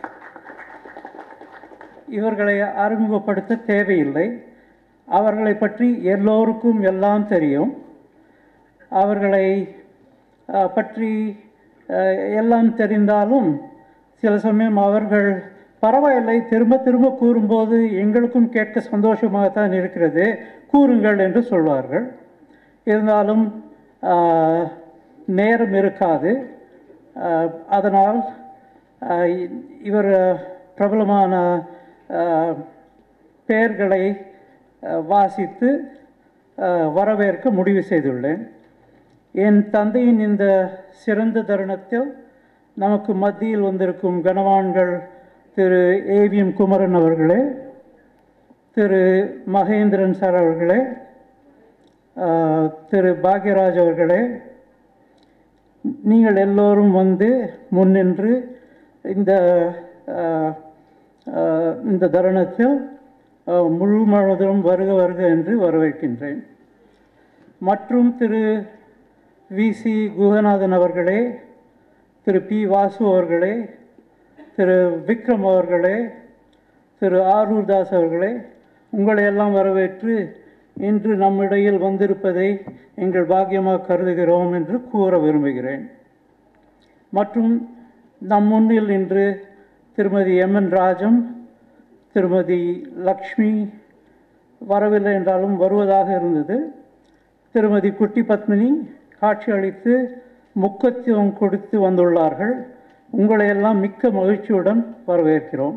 இவர்களை அறிமுகப்படுத்த தேவையில்லை அவர்களை பற்றி எல்லோருக்கும் எல்லாம் தெரியும் அவர்களை அஹ், பற்றி அஹ், எல்லாம் தெரிந்தாலும் சில சமயம் அவர்கள் பரவாயில்லை திரும்ப திரும்ப கூறும்போது எங்களுக்கும் கேட்க சந்தோஷமாகத்தான் இருக்கிறது கூறுங்கள் என்று சொல்வார்கள் இருந்தாலும் ஆஹ், நேரம் இருக்காது ஆஹ், அதனால் ஆஹ், இ- இவர் பிரபலமான ஆஹ், பெயர்களை ஆஹ், வாசித்து ஆஹ், வரவேற்க முடிவு செய்துள்ளேன் என் தந்தையின் இந்த சிறந்த தருணத்தில் நமக்கு மத்தியில் வந்திருக்கும் கனவான்கள் திரு ஏவிஎம் குமரன் அவர்களே திரு மகேந்திரன் சார் அவர்களே ஆஹ், திரு பாக்யராஜ் அவர்களே நீங்கள் எல்லோரும் வந்து முன்னின்று இந்த ஆஹ், ஆஹ், இந்த தருணத்தில் ஆஹ், முழு மனதும் வருக வருக என்று வரவேற்கின்றேன் மற்றும் திரு வி சி குகநாதன் அவர்களே திரு பி வாசு அவர்களே திரு விக்ரம் அவர்களே திரு ஆரூர் தாஸ் அவர்களே உங்களை எல்லாம் வரவேற்று இன்று நம்மிடையில் வந்திருப்பதை எங்கள் பாக்கியமாக கருதுகிறோம் என்று கூற விரும்புகிறேன் மற்றும் நம் முன்னில் இன்று திருமதி எம் என் ராஜம் திருமதி லக்ஷ்மி வரவில்லை என்றாலும் வருவதாக இருந்தது திருமதி குட்டி பத்மினி காட்சி அளித்து முக்கியத்துவம் கொடுத்து வந்துள்ளார்கள் உங்களை எல்லாம் மிக்க மகிழ்ச்சியுடன் வரவேற்கிறோம்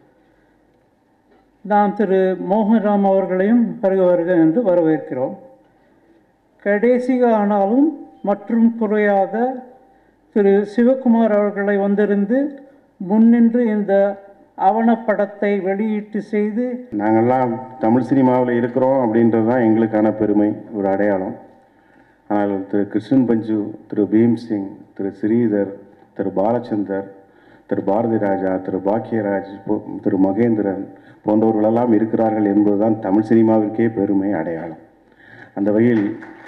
நாம் திரு மோகன்ராம் அவர்களையும் வருக வருக என்று வரவேற்கிறோம் கடைசிக ஆனாலும் மற்றும் குறையாத திரு சிவகுமார் அவர்களை வந்திருந்து முன்னின்று இந்த ஆவணப்படத்தை வெளியீட்டு செய்து நாங்கள்லாம் தமிழ் சினிமாவில் இருக்கிறோம் அப்படின்றது தான் எங்களுக்கான பெருமை ஒரு அடையாளம் ஆனால் திரு கிருஷ்ணன் பஞ்சு திரு பீம் சிங் திரு ஸ்ரீதர் திரு பாலச்சந்தர் திரு பாரதி ராஜா திரு பாக்கியராஜ் போ- திரு மகேந்திரன் போன்றவர்களெல்லாம் இருக்கிறார்கள் என்பதுதான் தமிழ் சினிமாவிற்கே பெருமை அடையாளம் அந்த வகையில்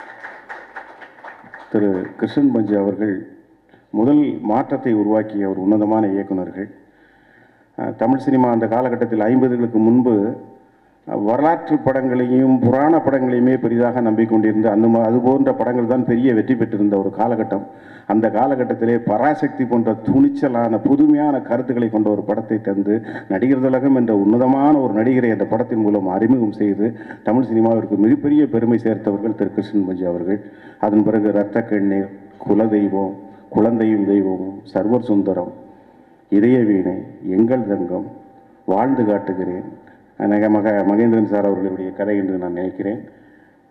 திரு கிருஷ்ணன் பஞ்சு அவர்கள் முதல் மாற்றத்தை உருவாக்கிய ஒரு உன்னதமான இயக்குனர்கள் அஹ், தமிழ் சினிமா அந்த காலகட்டத்தில் ஐம்பதுகளுக்கு முன்பு அஹ், வரலாற்று படங்களையும் புராண படங்களையுமே பெரிதாக நம்பிக்கொண்டிருந்த அந்த மா- அது போன்ற படங்கள் தான் பெரிய வெற்றி பெற்றிருந்த ஒரு காலகட்டம் அந்த காலகட்டத்திலே பராசக்தி போன்ற துணிச்சலான புதுமையான கருத்துக்களை கொண்ட ஒரு படத்தை தந்து நடிகர் திலகம் என்ற உன்னதமான ஒரு நடிகரை அந்த படத்தின் மூலம் அறிமுகம் செய்து தமிழ் சினிமாவிற்கு மிகப்பெரிய பெருமை சேர்த்தவர்கள் திரு கிருஷ்ணன் பஞ்சு அவர்கள் அதன் பிறகு இரத்த கண்ணீர் குலதெய்வம் குழந்தையும் தெய்வமும் சர்வர் சுந்தரம் இதய வீணை எங்கள் தங்கம் வாழ்ந்து காட்டுகிறேன் எனக்கு மக மகேந்திரன் சார் அவர்களுடைய கதை என்று நான் நினைக்கிறேன்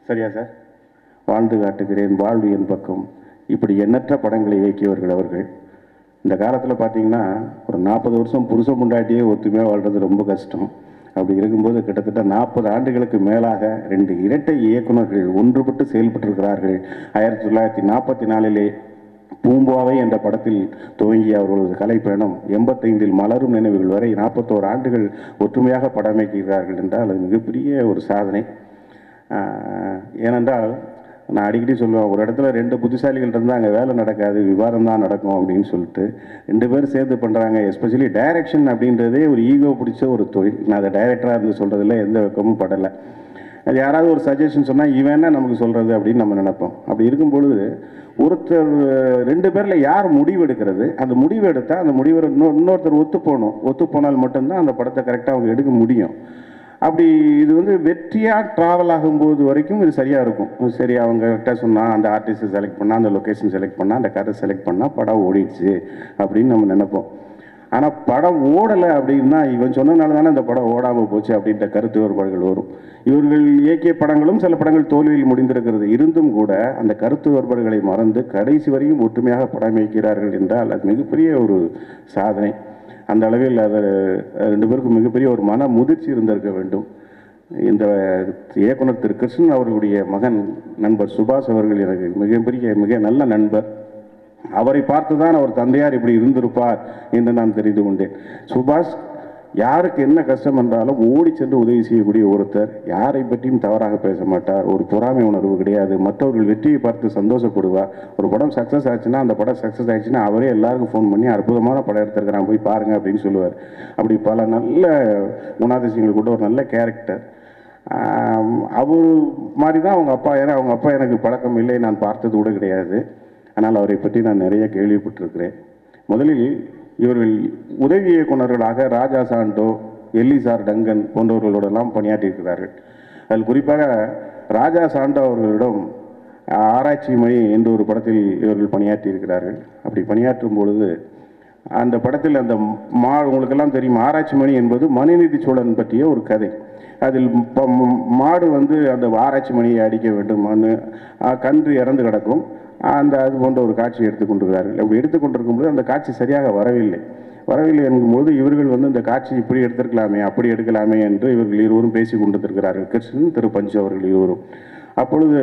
சரியா சார் வாழ்ந்து காட்டுகிறேன் வாழ்வு என் பக்கம் இப்படி எண்ணற்ற படங்களை இயக்கியவர்கள் அவர்கள் இந்த காலத்தில் பார்த்தீங்கன்னா ஒரு நாற்பது வருஷம் புருஷ முண்டாட்டியே ஒத்துமையாக வாழ்றது ரொம்ப கஷ்டம் அப்படி இருக்கும்போது கிட்டத்தட்ட நாற்பது ஆண்டுகளுக்கு மேலாக ரெண்டு இரட்டை இயக்குனர்கள் ஒன்றுபட்டு செயல்பட்டிருக்கிறார்கள் ஆயிரத்தி தொள்ளாயிரத்தி நாற்பத்தி நாலிலே பூம்பாவை என்ற படத்தில் துவங்கிய அவர்களது கலைப்பயணம் எண்பத்தைந்தில் மலரும் நினைவுகள் வரை நாற்பத்தோரு ஆண்டுகள் ஒற்றுமையாக படமைக்கிறார்கள் என்றால் அது மிகப்பெரிய ஒரு சாதனை ஆஹ், ஏனென்றால் நான் அடிக்கடி சொல்லுவேன் ஒரு இடத்துல ரெண்டு புத்திசாலிகள் இருந்தால் அங்கே வேலை நடக்காது விவாதம் தான் நடக்கும் அப்படின்னு சொல்லிட்டு ரெண்டு பேரும் சேர்ந்து பண்ணுறாங்க எஸ்பெஷலி டைரக்ஷன் அப்படின்றதே ஒரு ஈகோ பிடிச்ச ஒரு தொழில் நான் அதை டைரக்டராக இருந்து சொல்கிறதுல எந்த வெக்கமும் படலை அது யாராவது ஒரு சஜஷன் சொன்னால் இவன் என்ன நமக்கு சொல்கிறது அப்படின்னு நம்ம நினைப்போம் அப்படி இருக்கும் பொழுது ஒருத்தர் ரெண்டு பேரில் யார் முடிவு எடுக்கிறது அந்த முடிவு எடுத்தால் அந்த முடிவை இன்னொரு இன்னொருத்தர் ஒத்து போகணும் ஒத்து போனால் மட்டும்தான் அந்த படத்தை கரெக்டாக அவங்க எடுக்க முடியும் அப்படி இது வந்து வெற்றியாக ட்ராவல் ஆகும்போது வரைக்கும் இது சரியாக இருக்கும் சரி அவங்க கரெக்டாக சொன்னால் அந்த ஆர்டிஸ்ட்டை செலக்ட் பண்ணால் அந்த லொக்கேஷன் செலக்ட் பண்ணால் அந்த கதை செலக்ட் பண்ணால் படம் ஓடிடுச்சு அப்படின்னு நம்ம நினைப்போம் ஆனால் படம் ஓடலை அப்படின்னா இவன் சொன்னனால தானே அந்த படம் ஓடாமல் போச்சு அப்படின்ற கருத்து வேறுபாடுகள் வரும் இவர்கள் இயக்கிய படங்களும் சில படங்கள் தோல்வியில் முடிந்திருக்கிறது இருந்தும் கூட அந்த கருத்து வேறுபாடுகளை மறந்து கடைசி வரையும் ஒற்றுமையாக படம் இயக்கிறார்கள் என்றால் அது மிகப்பெரிய ஒரு சாதனை அந்த அளவில் அது ரெண்டு பேருக்கும் மிகப்பெரிய ஒரு மன முதிர்ச்சி இருந்திருக்க வேண்டும் இந்த இயக்குனர் திரு கிருஷ்ணன் அவர்களுடைய மகன் நண்பர் சுபாஷ் அவர்கள் எனக்கு மிகப்பெரிய மிக நல்ல நண்பர் அவரை பார்த்து தான் அவர் தந்தையார் இப்படி இருந்திருப்பார் என்று நான் தெரிந்து கொண்டேன் சுபாஷ் யாருக்கு என்ன கஷ்டம் என்றாலும் ஓடி சென்று உதவி செய்யக்கூடிய ஒருத்தர் யாரை பற்றியும் தவறாக பேச மாட்டார் ஒரு பொறாமை உணர்வு கிடையாது மற்றவர்கள் வெற்றியை பார்த்து சந்தோஷப்படுவார் ஒரு படம் சக்ஸஸ் ஆச்சுன்னா அந்த படம் சக்ஸஸ் ஆச்சுன்னா அவரே எல்லாருக்கும் ஃபோன் பண்ணி அற்புதமான படம் எடுத்திருக்கிறான் போய் பாருங்க அப்படின்னு சொல்லுவார் அப்படி பல நல்ல குணாதிசயங்கள் கூட ஒரு நல்ல கேரக்டர் அவர் மாதிரி தான் அவங்க அப்பா ஏன்னா அவங்க அப்பா எனக்கு பழக்கம் இல்லை நான் பார்த்தது கூட கிடையாது ஆனால் அவரை பற்றி நான் நிறைய கேள்விப்பட்டிருக்கிறேன் முதலில் இவர்கள் உதவி இயக்குனர்களாக ராஜா சாண்டோ எல்லிசார் டங்கன் போன்றவர்களோடெல்லாம் பணியாற்றியிருக்கிறார்கள் அதில் குறிப்பாக ராஜா சாண்டோ அவர்களிடம் ஆராய்ச்சி மணி என்ற ஒரு படத்தில் இவர்கள் பணியாற்றியிருக்கிறார்கள் அப்படி பணியாற்றும் பொழுது அந்த படத்தில் அந்த மா உங்களுக்கெல்லாம் தெரியும் ஆராய்ச்சி மணி என்பது மனுநீதி சோழன் பற்றிய ஒரு கதை அதில் ப- ம- மாடு வந்து அந்த ஆராய்ச்சி மணியை அடிக்க வேண்டும் மண்ணு ஆஹ், கன்று இறந்து கிடக்கும் அந்த அது போன்ற ஒரு காட்சி எடுத்துக்கொண்டிருக்கிறார்கள் அப்படி எடுத்துக்கொண்டிருக்கும்போது அந்த காட்சி சரியாக வரவில்லை வரவில்லை என்கும்போது இவர்கள் வந்து இந்த காட்சி இப்படி எடுத்திருக்கலாமே அப்படி எடுக்கலாமே என்று இவர்கள் இருவரும் பேசி கொண்டிருக்கிறார்கள் கிருஷ்ணன் திரு பஞ்சு அவர்கள் இருவரும் அப்பொழுது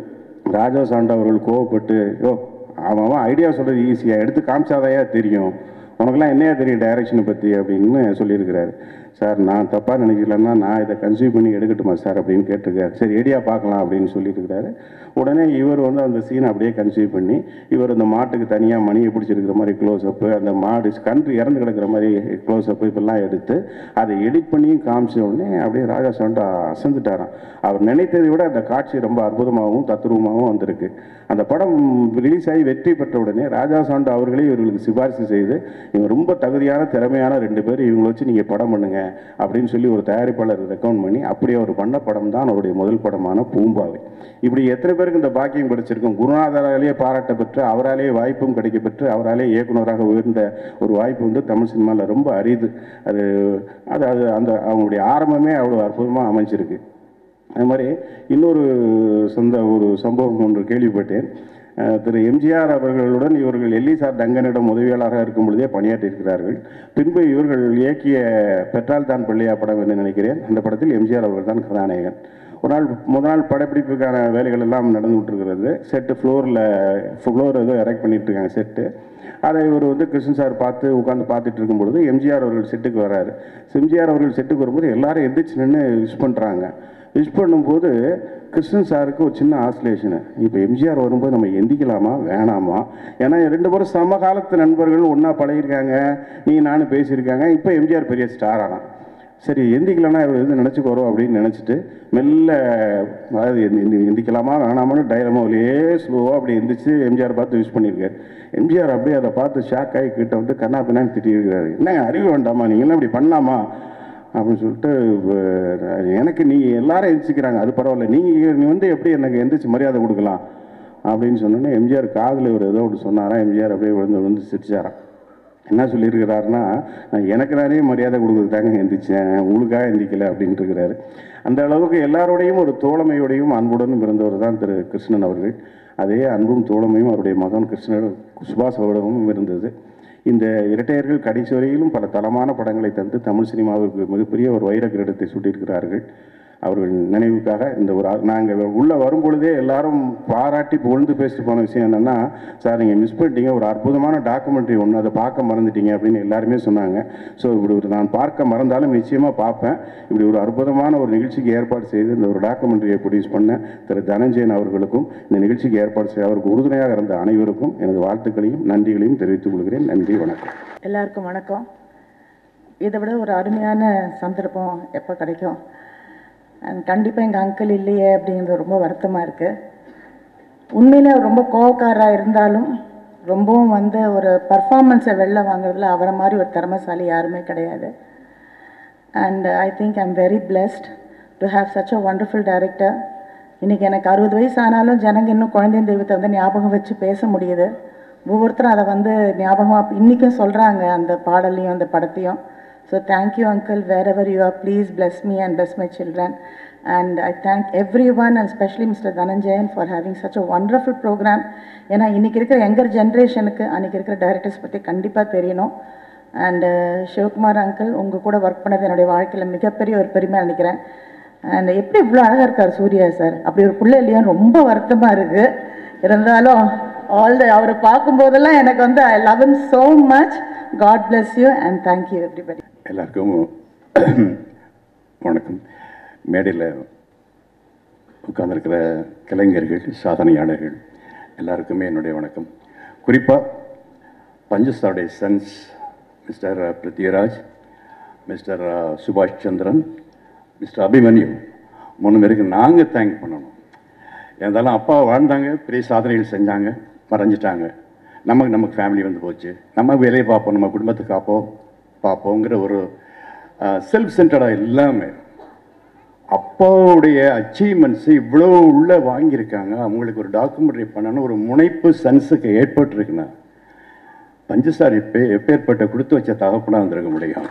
ராஜா சாண்டா அவர்கள் கோவப்பட்டு யோ அவன் அவன் ஐடியா சொல்கிறது ஈஸியாக எடுத்து காமிச்சாதையா தெரியும் உனக்கெல்லாம் என்னையா தெரியும் டைரக்ஷனை பற்றி அப்படின்னு சொல்லியிருக்கிறாரு சார் நான் தப்பாக நினைக்கலன்னா நான் இதை கன்சியூம் பண்ணி எடுக்கட்டுமா சார் அப்படின்னு கேட்டிருக்காரு சரி ஐடியா பார்க்கலாம் அப்படின்னு சொல்லியிருக்கிறாரு உடனே இவர் வந்து அந்த சீனை அப்படியே கன்சியூவ் பண்ணி இவர் அந்த மாட்டுக்கு தனியாக மணியை பிடிச்சிருக்கிற மாதிரி க்ளோஸ் அப்பு அந்த மாடு கன்று இறந்து கிடக்கிற மாதிரி க்ளோஸ் அப்பு இப்பெல்லாம் எடுத்து அதை எடிட் பண்ணியும் காமிச்ச உடனே அப்படியே ராஜா சாண்டா அசந்துட்டாராம் அவர் நினைத்ததை விட அந்த காட்சி ரொம்ப அற்புதமாகவும் தத்ரூபமாகவும் வந்திருக்கு அந்த படம் ரிலீஸ் ஆகி வெற்றி பெற்ற உடனே ராஜா சாண்டா அவர்களே இவர்களுக்கு சிபாரிசு செய்து இவங்க ரொம்ப தகுதியான திறமையான ரெண்டு பேர் இவங்களை வச்சு நீங்கள் படம் பண்ணுங்க அப்படின்னு சொல்லி ஒரு தயாரிப்பாளர் ரெக்கமெண்ட் பண்ணி அப்படி அவர் பண்ண படம் தான் அவருடைய முதல் படமான பூம்பாவை இப்படி எத்தனை பேருக்கு இந்த பாக்கியம் கிடைச்சிருக்கும் குருநாதராலேயே பாராட்ட பெற்று அவராலேயே வாய்ப்பும் கிடைக்க பெற்று அவராலே இயக்குனராக உயர்ந்த ஒரு வாய்ப்பு வந்து தமிழ் சினிமாவில் ரொம்ப அரிது அது அது அது அந்த அவங்களுடைய ஆரம்பமே அவ்வளோ அற்புதமாக அமைஞ்சிருக்கு அது மாதிரி இன்னொரு சொந்த ஒரு சம்பவம் ஒன்று கேள்விப்பட்டேன் அஹ் திரு எம்ஜிஆர் அவர்களுடன் இவர்கள் எல்லிசார் டங்கனிடம் உதவியாளராக இருக்கும் பொழுதே பணியாற்றியிருக்கிறார்கள் பின்பு இவர்கள் இயக்கிய பெற்றால் தான் பிள்ளையா படம் என்று நினைக்கிறேன் அந்த படத்தில் எம்ஜிஆர் அவர்கள் தான் கதாநாயகன் ஒரு நாள் முதல் நாள் படப்பிடிப்புக்கான வேலைகள் எல்லாம் நடந்துகிட்டு இருக்கிறது செட்டு ஃப்ளோரில் ஃப்ளோர் ஏதோ எரெக்ட் பண்ணிட்டு இருக்காங்க செட்டு அதை இவர் வந்து கிருஷ்ணன் சார் பார்த்து உட்காந்து பார்த்துட்டு இருக்கும் பொழுது எம்ஜிஆர் அவர்கள் செட்டுக்கு வராரு எம்ஜிஆர் அவர்கள் செட்டுக்கு வரும்போது எல்லாரும் எந்திரிச்சு நின்று விஷ் பண்ணுறாங்க விஷ் பண்ணும்போது கிருஷ்ணன் சாருக்கு ஒரு சின்ன ஆஸ்லேஷனு இப்போ எம்ஜிஆர் வரும்போது நம்ம எந்திக்கலாமா வேணாமா ஏன்னா ரெண்டு பேரும் சமகாலத்து நண்பர்கள் ஒன்றா பழகிருக்காங்க நீ நானும் பேசியிருக்காங்க இப்போ எம்ஜிஆர் பெரிய ஸ்டார் ஆனான் சரி எந்திக்கலன்னா இவர் எது நினச்சிக்கோரோ அப்படின்னு நினச்சிட்டு மெல்ல அதாவது எந்தி- எந்தி- எந்திக்கலாமா வேணாமான்னு டைலமோலே ஸ்லோவாக அப்படி எந்திரிச்சு எம்ஜிஆர் பார்த்து யூஸ் பண்ணியிருக்காரு எம்ஜிஆர் அப்படியே அதை பார்த்து ஷாக் ஆகி கிட்ட வந்து கண்ணா பின்னான்னு திட்டியிருக்காரு என்னங்க அறிவு வேண்டாமா நீங்களாம் இப்படி பண்ணலாமா அப்படின்னு சொல்லிட்டு அஹ், எனக்கு நீ எல்லாரும் எந்திரிக்கிறாங்க அது பரவாயில்ல நீங்கள் நீ வந்து எப்படி எனக்கு எந்திரிச்சு மரியாதை கொடுக்கலாம் அப்படின்னு சொன்னோன்னே எம்ஜிஆர் காதில் இவர் ஏதோ ஒன்று சொன்னாரா எம்ஜிஆர் அப்படியே விழுந்து விழுந்து சிரிச்சாராம் என்ன சொல்லியிருக்கிறாருன்னா நான் எனக்கு நானே மரியாதை கொடுக்குறதுக்காக எந்திரிச்சேன் உங்களுக்காக எந்திரிக்கல அப்படின்ட்டு இருக்கிறாரு அந்த அளவுக்கு எல்லாரோடையும் ஒரு தோழமையோடையும் அன்புடனும் இருந்தவர் தான் திரு கிருஷ்ணன் அவர்கள் அதே அன்பும் தோழமையும் அவருடைய மகன் கிருஷ்ணன் சுபாஷ் அவரிடமும் இருந்தது இந்த இரட்டையர்கள் கடைசி வரையிலும் பல தரமான படங்களை தந்து தமிழ் சினிமாவுக்கு மிகப்பெரிய ஒரு வைர கிரீடத்தை சூட்டியிருக்கிறார்கள் அவர்கள் நினைவுக்காக இந்த ஒரு நாங்கள் உள்ளே வரும்பொழுதே எல்லாரும் பாராட்டி புகழ்ந்து பேசிட்டு போன விஷயம் என்னென்னா சார் நீங்கள் மிஸ் பண்ணிட்டீங்க ஒரு அற்புதமான டாக்குமெண்ட்ரி ஒன்று அதை பார்க்க மறந்துட்டீங்க அப்படின்னு எல்லாருமே சொன்னாங்க ஸோ இப்படி ஒரு நான் பார்க்க மறந்தாலும் நிச்சயமாக பார்ப்பேன் இப்படி ஒரு அற்புதமான ஒரு நிகழ்ச்சிக்கு ஏற்பாடு செய்து இந்த ஒரு டாக்குமெண்ட்ரியை ப்ரொடியூஸ் பண்ண திரு தனஞ்சயன் அவர்களுக்கும் இந்த நிகழ்ச்சிக்கு ஏற்பாடு செய்ய அவருக்கு உறுதுணையாக இருந்த அனைவருக்கும் எனது வாழ்த்துக்களையும் நன்றிகளையும் தெரிவித்துக் கொள்கிறேன் நன்றி வணக்கம் எல்லாருக்கும் வணக்கம் இதை விட ஒரு அருமையான சந்தர்ப்பம் எப்போ கிடைக்கும் அண்ட் கண்டிப்பாக எங்கள் அங்கிள் இல்லையே அப்படிங்கிறது ரொம்ப வருத்தமாக இருக்குது உண்மையிலே அவர் ரொம்ப கோவக்காரராக இருந்தாலும் ரொம்பவும் வந்து ஒரு பர்ஃபார்மன்ஸை வெளில வாங்குறதுல அவரை மாதிரி ஒரு திறமைசாலி யாருமே கிடையாது and I think I'm very blessed to have such a wonderful director இன்றைக்கி எனக்கு அறுபது வயசு ஆனாலும் ஜனங்க இன்னும் குழந்தையின் தெய்வத்தை வந்து ஞாபகம் வச்சு பேச முடியுது ஒவ்வொருத்தரும் அதை வந்து ஞாபகமாக இன்றைக்கும் சொல்கிறாங்க அந்த பாடலையும் அந்த படத்தையும் so thank you uncle wherever you are please bless me and bless my children and I thank everyone and especially Mr. Dhananjayan for having such a wonderful program ஏன்னா இன்றைக்கி இருக்கிற யங்கர் ஜென்ரேஷனுக்கு அன்றைக்கி இருக்கிற டைரக்டர்ஸ் பற்றி கண்டிப்பாக தெரியணும் அண்டு சிவகுமார் அங்கிள் உங்கள் கூட ஒர்க் பண்ணது என்னுடைய வாழ்க்கையில் மிகப்பெரிய ஒரு பெருமை நினைக்கிறேன் அண்ட் எப்படி இவ்வளோ அழகாக இருக்கார் சூர்யா சார் அப்படி ஒரு பிள்ளை இல்லையா ரொம்ப வருத்தமாக இருக்குது இருந்தாலும் ஆல் த அவரை பார்க்கும்போதெல்லாம் எனக்கு வந்து I love him so much God bless you and thank you everybody எல்லாருக்கும் வணக்கம் மேடையில் உட்கார்ந்திருக்கிற கலைஞர்கள் சாதனையாளர்கள் எல்லாருக்குமே என்னுடைய வணக்கம் குறிப்பாக பஞ்சஸ்தாருடைய sons mister Prithviraj mister Subash Chandran mister Abhimanyu மூணு பேருக்கு நாங்கள் தேங்க் பண்ணணும் இருந்தாலும் அப்பா வாழ்ந்தாங்க பெரிய சாதனைகள் செஞ்சாங்க மறைஞ்சிட்டாங்க நமக்கு நமக்கு ஃபேமிலி வந்து போச்சு நம்ம வேலையை பார்ப்போம் நம்ம குடும்பத்தை காப்போம் பார்ப்போங்கிற ஒரு செல்ஃப் சென்டர்டாக இல்லாமல் அப்பாவுடைய அச்சீவ்மெண்ட்ஸ் இவ்வளோ உள்ள வாங்கியிருக்காங்க அவங்களுக்கு ஒரு டாக்குமெண்ட்ரி பண்ணணும் ஒரு முனைப்பு சன்ஸுக்கு ஏற்பட்டிருக்குன்னா பஞ்சசாரி எப்பே எப்பேற்பட்ட கொடுத்து வச்ச தகப்பனாக வந்திருக்க முடியும்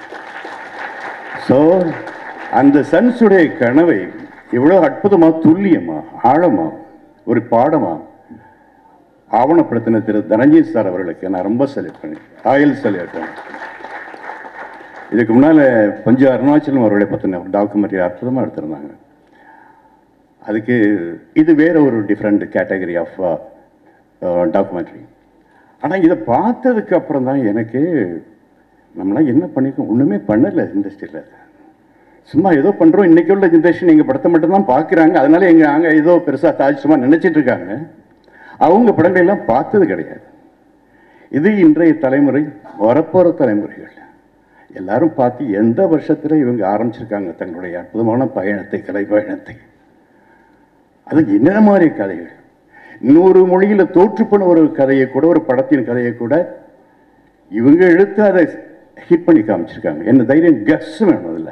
ஸோ அந்த சன்ஸுடைய கனவை இவ்வளோ அற்புதமா துல்லியமா ஆழமா ஒரு பாடமா ஆவணப்படுத்தின திரு தனஞ்சய் சார் அவர்களுக்கு நான் ரொம்ப செலக்ட் பண்ணேன் ஆயில் செலக்ட் இதுக்கு முன்னால் பஞ்ச அருணாச்சலம் அவர்களை பற்றின ஒரு டாக்குமெண்ட்ரி அற்புதமாக எடுத்திருந்தாங்க அதுக்கு இது வேற ஒரு டிஃப்ரெண்ட் கேட்டகரி ஆஃப் டாக்குமெண்ட்ரி ஆனால் இதை பார்த்ததுக்கு அப்புறம் தான் எனக்கு நம்மளாம் என்ன பண்ணிருக்கோம் ஒன்றுமே பண்ணலை இண்டஸ்ட்ரியில் சும்மா ஏதோ பண்ணுறோம் இன்றைக்கி உள்ள ஜென்ரேஷன் எங்கள் படத்தை மட்டும்தான் பார்க்குறாங்க அதனால எங்கள் நாங்கள் ஏதோ பெருசாக சாதிச்சுமா நினச்சிட்டு இருக்காங்க அவங்க படங்கள் எல்லாம் பார்த்தது கிடையாது இது இன்றைய தலைமுறை வரப்போகிற தலைமுறைகள் எல்லாரும் பார்த்து எந்த வருஷத்தில் இவங்க ஆரம்பிச்சிருக்காங்க தங்களுடைய அற்புதமான பயணத்தை கலை பயணத்தை அது என்ன மாதிரி கதைகள் இன்னொரு மொழியில் தோற்றுப்போன ஒரு கதையை கூட ஒரு படத்தின் கதையை கூட இவங்க எடுத்து அதை ஹிட் பண்ணி காமிச்சிருக்காங்க என்ன தைரியம் கஸ் வேணும் அதில்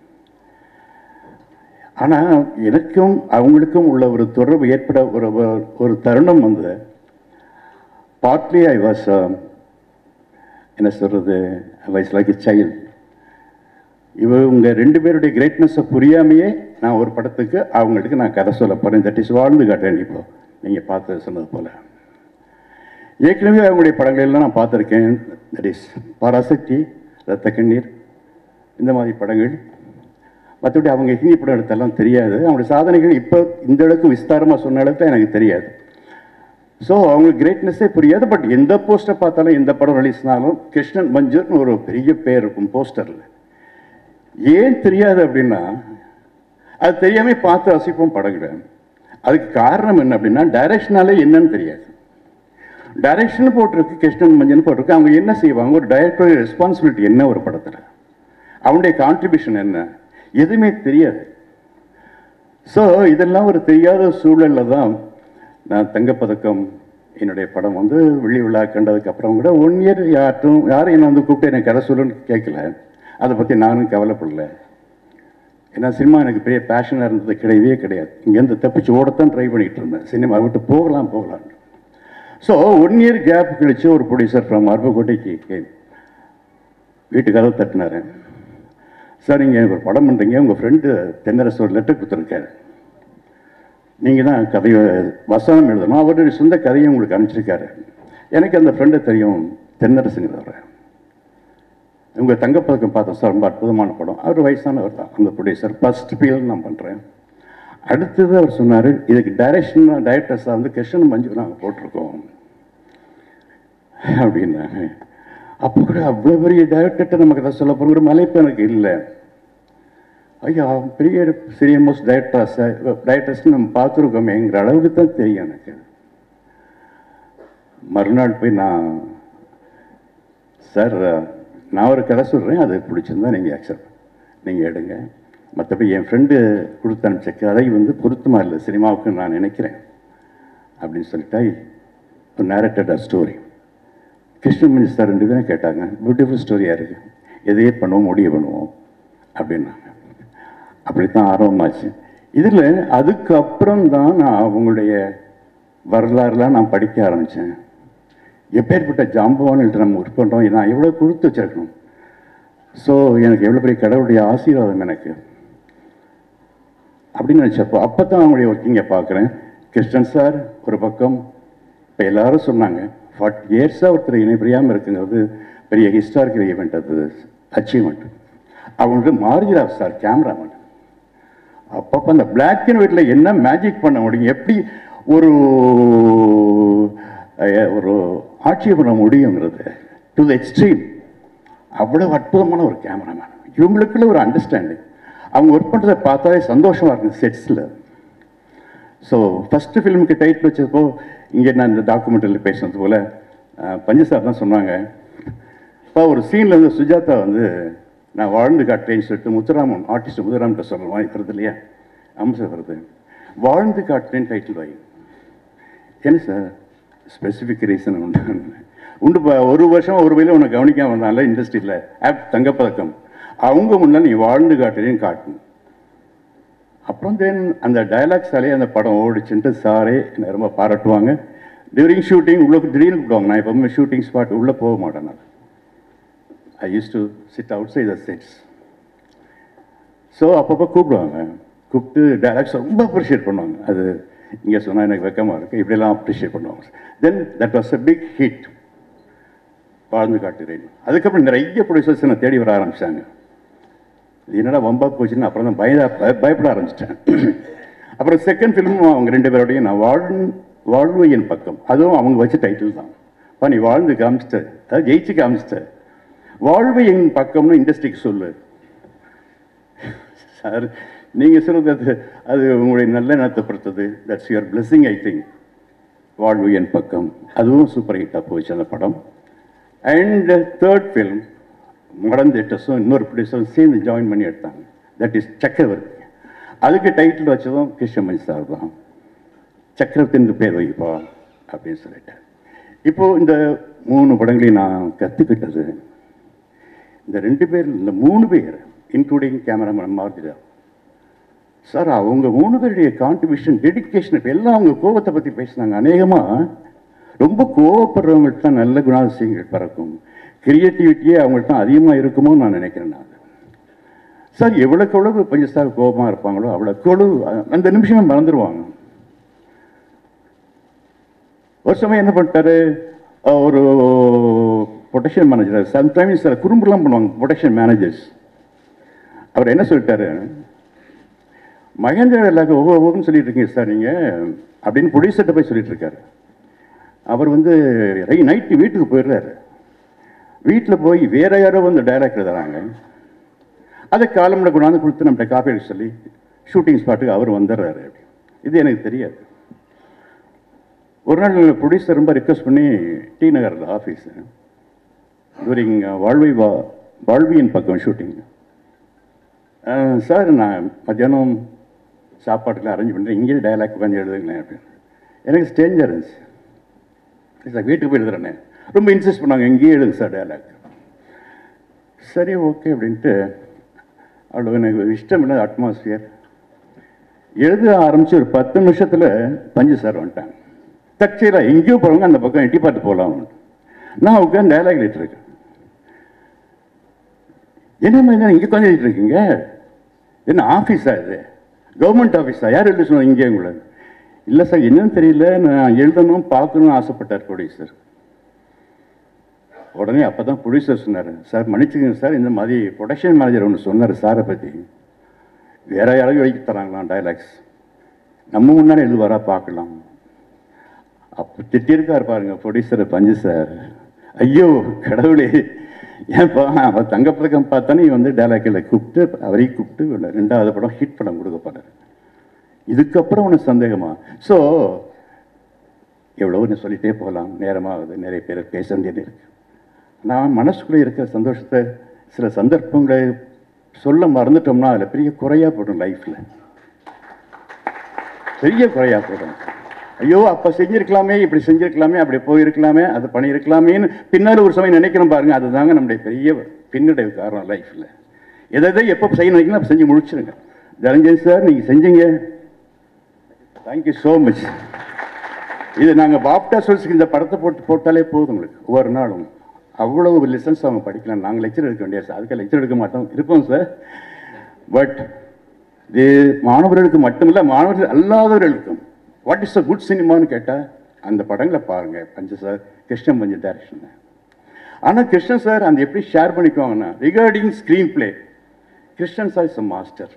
ஆனால் எனக்கும் அவங்களுக்கும் உள்ள ஒரு தொடர்பு ஏற்பட ஒரு ஒரு- ஒரு தருணம் வந்து பார்ட்லி ஐ வாஸ் என்ன சொல்கிறது I was like a child இவங்க ரெண்டு பேருடைய கிரேட்னஸை புரியாமையே நான் ஒரு படத்துக்கு அவங்களுக்கு நான் கதை சொல்ல போகிறேன் தட் இஸ் வாழ்ந்து காட்டேன் இப்போ நீங்கள் பார்த்து சொன்னது போல் ஏற்கனவே அவங்களுடைய படங்கள் எல்லாம் நான் பார்த்துருக்கேன் தட் இஸ் பராசக்தி ரத்த கண்ணீர் இந்த மாதிரி படங்கள் மற்றபடி அவங்க ஹிந்தி படம் எடுத்தெல்லாம் தெரியாது அவங்களுடைய சாதனைகள் இப்போ இந்த அளவுக்கு விஸ்தாரமாக சொன்ன அளவுக்கு எனக்கு தெரியாது ஸோ அவங்க கிரேட்னஸே புரியாது பட் எந்த போஸ்டர் பார்த்தாலும் எந்த படம் ரிலீஸ்னாலும் கிருஷ்ணன் மஞ்சூர்னு ஒரு பெரிய பேர் இருக்கும் போஸ்டரில் ஏன் தெரியாது அப்படின்னா அது தெரியாம பார்த்து ரசிப்போம் படங்களை அதுக்கு காரணம் என்ன அப்படின்னா டைரக்ஷனாலே என்னன்னு தெரியாது டைரக்ஷன் போட்டிருக்கு கிருஷ்ணன் மஞ்சள் போட்டிருக்கு அவங்க என்ன செய்வாங்க ஒரு டைரக்டருடைய ரெஸ்பான்சிபிலிட்டி என்ன ஒரு படத்தில் அவனுடைய கான்ட்ரிபியூஷன் என்ன எதுவுமே தெரியாது ஸோ இதெல்லாம் ஒரு தெரியாத சூழலில் தான் நான் தங்கப்பதக்கம் என்னுடைய படம் வந்து வெள்ளி விழா கண்டதுக்கு அப்புறம் கூட ஒன் இயர் யார்ட்டும் யாரும் என்னை வந்து கூப்பிட்டு எனக்கு கதை சொல்லுன்னு கேட்கல அதை பற்றி நானும் கவலைப்படல ஏன்னா சினிமா எனக்கு பெரிய பேஷனாக இருந்தது கிடையவே கிடையாது இங்கேருந்து தப்பிச்சு ஓடத்தான் ட்ரை பண்ணிட்டு இருந்தேன் சினிமா விட்டு போகலாம் போகலாம் ஸோ ஒன் இயர் கேப் கழிச்சு ஒரு ப்ரொடியூசர் ஃப்ரம் அருப்புக்கோட்டைக்கு கேம் வீட்டு கதவு தட்டினாரு சார் நீங்கள் எனக்கு ஒரு படம் பண்ணுறீங்க உங்கள் ஃப்ரெண்டு தென்னரசு ஒரு லெட்டர் கொடுத்துருக்காரு நீங்கள் தான் கதையை வசனம் எழுதணும் அவருடைய சொந்த கதையை உங்களுக்கு அனுப்பிச்சிருக்காரு எனக்கு அந்த ஃப்ரெண்டை தெரியும் தென்னரசுங்கிறவர் உங்கள் தங்கப்பதக்கம் பார்த்தோம் சார் ரொம்ப அற்புதமான படம் அவர் வயசானவர் தான் அந்த ப்ரொடியூசர் ஃபர்ஸ்ட் ஃபீல் நான் பண்ணுறேன் அடுத்தது அவர் சொன்னார் இதுக்கு டைரக்ஷன் டைரக்டர்ஸாக வந்து கிருஷ்ணன் மஞ்சு நாங்கள் போட்டிருக்கோம் அப்படின்னாங்க அப்போ கூட அவ்வளோ பெரிய டைரக்டர்கிட்ட நம்ம கதை சொல்ல போகிற மலைப்பு எனக்கு இல்லை ஐயா பெரிய சிறிய மோஸ்ட் டைரக்டர்ஸ் டைரக்டர்ஸ் நம்ம பார்த்துருக்கோமேங்கிற அளவுக்கு தான் தெரியும் எனக்கு மறுநாள் போய் நான் சார் நான் ஒரு கதை சொல்கிறேன் அது பிடிச்சிருந்தா நீங்கள் அக்செப்ட் நீங்கள் எடுங்க மற்றபடி என் ஃப்ரெண்டு கொடுத்து அனுப்பிச்ச கதை வந்து பொருத்தமாக இல்லை சினிமாவுக்கு நான் நினைக்கிறேன் அப்படின்னு சொல்லிட்டா ஒரு நேரட்டட் ஸ்டோரி கிருஷ்ணமணி சார் ரெண்டு பேரும் கேட்டாங்க பியூட்டிஃபுல் ஸ்டோரியாக இருக்குது எதையே பண்ணுவோம் முடிவு பண்ணுவோம் அப்படின்னாங்க அப்படித்தான் ஆர்வமாச்சு இதில் அதுக்கப்புறம் தான் நான் அவங்களுடைய வரலாறுலாம் நான் படிக்க ஆரம்பித்தேன் எப்பேற்பட்ட ஜாம்பவான்கிட்ட நம்ம ஒர்க் பண்ணுறோம் நான் எவ்வளோ கொடுத்து வச்சிருக்கணும் ஸோ எனக்கு எவ்வளோ பெரிய கடவுளுடைய ஆசீர்வாதம் எனக்கு அப்படின்னு நினச்சப்போ அப்போ தான் அவங்களுடைய ஒர்க்கிங்கை பார்க்குறேன் கிருஷ்ணன் சார் ஒரு பக்கம் இப்போ எல்லாரும் சொன்னாங்க ஃபார்ட்டி இயர்ஸாக ஒருத்தர் இணை புரியாமல் இருக்குங்கிறது பெரிய ஹிஸ்டாரிக்கல் ஈவெண்ட் அது அச்சீவ்மெண்ட் அவங்களுக்கு மாரிஜிராவ் சார் கேமராமேன் அப்பப்போ அந்த பிளாக் அண்ட் ஒயிட்டில் என்ன மேஜிக் பண்ண முடியும் எப்படி ஒரு அஹ், ஒரு ஆட்சியை பண்ண முடியுங்கிறது டு த எக்ஸ்ட்ரீம் அவ்வளோ அற்புதமான ஒரு கேமராமேன் இவங்களுக்குள்ள ஒரு அண்டர்ஸ்டாண்டிங் அவங்க ஒர்க் பண்ணுறதை பார்த்தாலே சந்தோஷமாக இருக்கும் செட்ஸில் ஸோ ஃபஸ்ட்டு ஃபிலிமுக்கு டைட்டில் வச்சப்போ இங்கே நான் இந்த டாக்குமெண்ட்ரியில் பேசுனது போல் அஹ், பஞ்சு சார் தான் சொன்னாங்க இப்போ ஒரு சீனில் வந்து சுஜாதா வந்து நான் வாழ்ந்து காட்டுறேன்னு சொல்லிட்டு முத்துராமன் ஆர்டிஸ்ட் முத்துராமன் சொல்கிற மாதிரி வருது இல்லையா அம்சம் வருது வாழ்ந்து காட்டுறேன்னு டைட்டில் வாங்கி என்ன சார் ஸ்பெசிஃபிக் ரீசன் உண்டு உண்டு பா ஒரு வருஷம் ஒரு வயலில் உன்னை கவனிக்காம வந்தால இண்டஸ்ட்ரியில் ஆப் தங்கப்பதக்கம் அவங்க முன்னால் நீ வாழ்ந்து காட்டுறேன்னு காட்டணும் அப்புறம் தென் அந்த டயலாக்ஸாலே அந்த படம் ஓடிச்சுன்ட்டு சாரே என்னை ரொம்ப பாராட்டுவாங்க டியூரிங் ஷூட்டிங் உள்ள திடீர்னு கூப்பிடுவாங்க நான் எப்பவுமே ஷூட்டிங் ஸ்பாட் உள்ளே போக மாட்டேன் நான் I use to sit outside the sets so அப்பப்போ கூப்பிடுவாங்க கூப்பிட்டு டைலாக்ஸ் ரொம்ப அப்ரிஷியேட் பண்ணுவாங்க அது இங்கே சொன்னால் எனக்கு வெக்கமாக இருக்குது இப்படியெல்லாம் அப்ரிஷியேட் பண்ணுவாங்க then that was a big hit வாழ்ந்து காட்டுகிறேன் அதுக்கப்புறம் நிறைய ப்ரொடியூசர்ஸ் என்னை தேடி வர ஆரம்பிச்சாங்க இது என்னடா வம்பா போச்சுன்னு அப்புறம் தான் பய பய- பயப்பட ஆரம்பிச்சிட்டேன் அப்புறம் செகண்ட் ஃபிலிமும் அவங்க ரெண்டு பேரோடையும் நான் வாழ் வாழ்வு என் பக்கம் அதுவும் அவங்க வச்ச டைட்டில் தான் பா நீ வாழ்ந்து காமிச்சிட்ட அதாவது ஜெயிச்சு காமிச்சிட்ட வாழ்வு என் பக்கம்னு இண்டஸ்ட்ரிக்கு சொல்லு சார் நீங்கள் சொல்றது அது அது உங்களுடைய நல்ல எண்ணத்தை பொறுத்தது that's your blessing I think வாழ்வு என் பக்கம் அதுவும் சூப்பர் ஹிட்டாக போச்சு அந்த படம் அண்ட் தேர்ட் ஃபிலிம் மடன் தேட்டர்ஸும் இன்னொரு ப்ரொடியூசரும் சேர்ந்து ஜாயின் பண்ணி எடுத்தாங்க தட் இஸ் சக்கரவர்த்தி அதுக்கு டைட்டில் வச்சதும் கிருஷ்ணமணி சார் தான் சக்கரவர்த்தி பேர் வைப்பா அப்படின்னு சொல்லிட்டு இப்போது இந்த மூணு படங்களையும் நான் கற்றுக்கிட்டது இந்த ரெண்டு பேர் இந்த மூணு பேர் இன்க்ளூடிங் கேமராமேன் மாருதிரா சார் அவங்க மூணு பேருடைய கான்ட்ரிபியூஷன் டெடிகேஷன் இப்போ எல்லாம் அவங்க கோபத்தை பற்றி பேசினாங்க அநேகமாக ரொம்ப கோவப்படுறவங்கள்ட்ட தான் நல்ல குணாதிசயங்கள் பிறக்கும் கிரியேட்டிவிட்டியே அவங்கள்ட்ட தான் அதிகமாக இருக்குமோ நான் நினைக்கிறேன் நான் சார் எவ்வளோக்கு எவ்வளவு பஞ்சு சார் கோபமாக இருப்பாங்களோ அவ்வளோக்கு எவ்வளவு அந்த நிமிஷமே மறந்துடுவாங்க ஒரு சமயம் என்ன பண்ணிட்டாரு அஹ் ஒரு ப்ரொடெக்ஷன் மேனேஜர் சம்டைம்ஸ் சார் குறும்புலாம் பண்ணுவாங்க ப்ரொடெக்ஷன் மேனேஜர்ஸ் அவர் என்ன சொல்லிட்டாரு மகேந்திர எல்லாருக்கும் ஓஹோ ஓஹோன்னு சொல்லிட்டு இருக்கீங்க சார் நீங்கள் அப்படின்னு ப்ரொடியூசர்கிட்ட போய் சொல்லிட்டு இருக்காரு அவர் வந்து ரை நைட்டு வீட்டுக்கு போயிடுறாரு வீட்டில் போய் வேற யாரோ வந்து டைலாக் எழுதுறாங்க அதை காலம்ல கொண்டாந்து கொடுத்து நம்மகிட்ட காப்பி அடிக்க சொல்லி ஷூட்டிங் ஸ்பாட்டுக்கு அவர் வந்துடுறாரு இது எனக்கு தெரியாது ஒரு நாள் ப்ரொடியூசர் ரொம்ப ரிக்வஸ்ட் பண்ணி டி நகரில் ஆஃபீஸ் டூரிங் வாழ்வி வா வாழ்வியின் பக்கம் ஷூட்டிங் சார் நான் மத்தியானம் சாப்பாட்டுக்கு அரேஞ்ச் பண்ணுறேன் இங்கேயே டயலாக் உட்காந்து எழுதுங்களேன் அப்படின்னு எனக்கு ஸ்டேஞ்சர் இருந்துச்சு சார் வீட்டுக்கு போய் எழுதுறேனே ரொம்ப இன்சிஸ்ட் பண்ணாங்க இங்கேயே எழுதுங்க சார் டயலாக் சரி ஓகே அப்படின்ட்டு அவ்வளோ எனக்கு இஷ்டம் இல்லை அட்மாஸ்பியர் எழுத ஆரம்பித்து ஒரு பத்து நிமிஷத்தில் பஞ்சு சார் வந்துட்டாங்க தற்செயலாக எங்கேயோ போகிறவங்க அந்த பக்கம் எட்டி பார்த்து போகலாம் நான் உட்காந்து டயலாக் எழுதிட்டு இருக்கேன் என்ன மாதிரி இங்கே உட்காந்து எழுதிட்டு இருக்கீங்க என்ன ஆஃபீஸா இது கவர்மெண்ட் ஆஃபீஸா யார் எழுத சொன்னாங்க இங்கே உங்களை இல்லை சார் என்னன்னு தெரியல நான் எழுதணும் பார்க்கணும்னு ஆசைப்பட்டார் ப்ரொடியூசர் உடனே அப்போ தான் ப்ரொடியூசர் சொன்னார் சார் மன்னிச்சுக்கங்க சார் இந்த மாதிரி ப்ரொடக்ஷன் மேனேஜர் ஒன்று சொன்னார் சாரை பற்றி வேற யாராவது எழுதி தராங்களாம் டைலாக்ஸ் நம்ம முன்னாடி எழுதுவாரா பார்க்கலாம் அப்போ திட்டிருக்காரு பாருங்க ப்ரொடியூசர் பஞ்சு சார் ஐயோ கடவுளே ஏன்பா அவர் தங்கப்பதக்கம் பார்த்தானே வந்து டைலாக்கில் கூப்பிட்டு அவரையும் கூப்பிட்டு ரெண்டாவது படம் ஹிட் படம் கொடுக்க போறாரு இதுக்கப்புறம் உனக்கு சந்தேகமா ஸோ எவ்வளோ நான் சொல்லிட்டே போகலாம் நேரமாகுது நிறைய பேர் பேச வேண்டியது இருக்கு நான் மனசுக்குள்ளே இருக்கிற சந்தோஷத்தை சில சந்தர்ப்பங்களை சொல்ல மறந்துட்டோம்னா அதில் பெரிய குறையாக போடும் லைஃப்பில் பெரிய குறையாக போடும் ஐயோ அப்போ செஞ்சிருக்கலாமே இப்படி செஞ்சிருக்கலாமே அப்படி போயிருக்கலாமே அது பண்ணியிருக்கலாமேன்னு பின்னால் ஒரு சமயம் நினைக்கிறோம் பாருங்க அதுதாங்க நம்முடைய பெரிய பின்னடைவு காரணம் லைஃப்பில் எதை எதை எப்போ செய்ய நினைக்கணும் அப்போ செஞ்சு முடிச்சிருங்க தனஞ்சய் சார் நீங்கள் செஞ்சீங்க தேங்க்யூ ஸோ மச் இது நாங்கள் பாப்டா சொல்ஸுக்கு இந்த படத்தை போட்டு போட்டாலே போதும் உங்களுக்கு ஒவ்வொரு நாளும் அவ்வளவு லெசன்ஸ் அவங்க படிக்கலாம் நாங்கள் லெக்சர் எடுக்க வேண்டிய சார் அதுக்கு லெக்சர் எடுக்க மாட்டோம் இருப்போம் சார் பட் இது மாணவர்களுக்கு மட்டுமில்ல மாணவர்கள் அல்லாதவர்களுக்கும் வாட் இஸ் அ குட் சினிமான்னு கேட்டால் அந்த படங்களை பாருங்கள் பஞ்ச சார் கிருஷ்ணன் பஞ்ச டைரக்ஷன் ஆனால் கிருஷ்ணன் சார் அந்த எப்படி ஷேர் பண்ணிக்குவாங்கன்னா regarding screenplay Krishnan sir is a master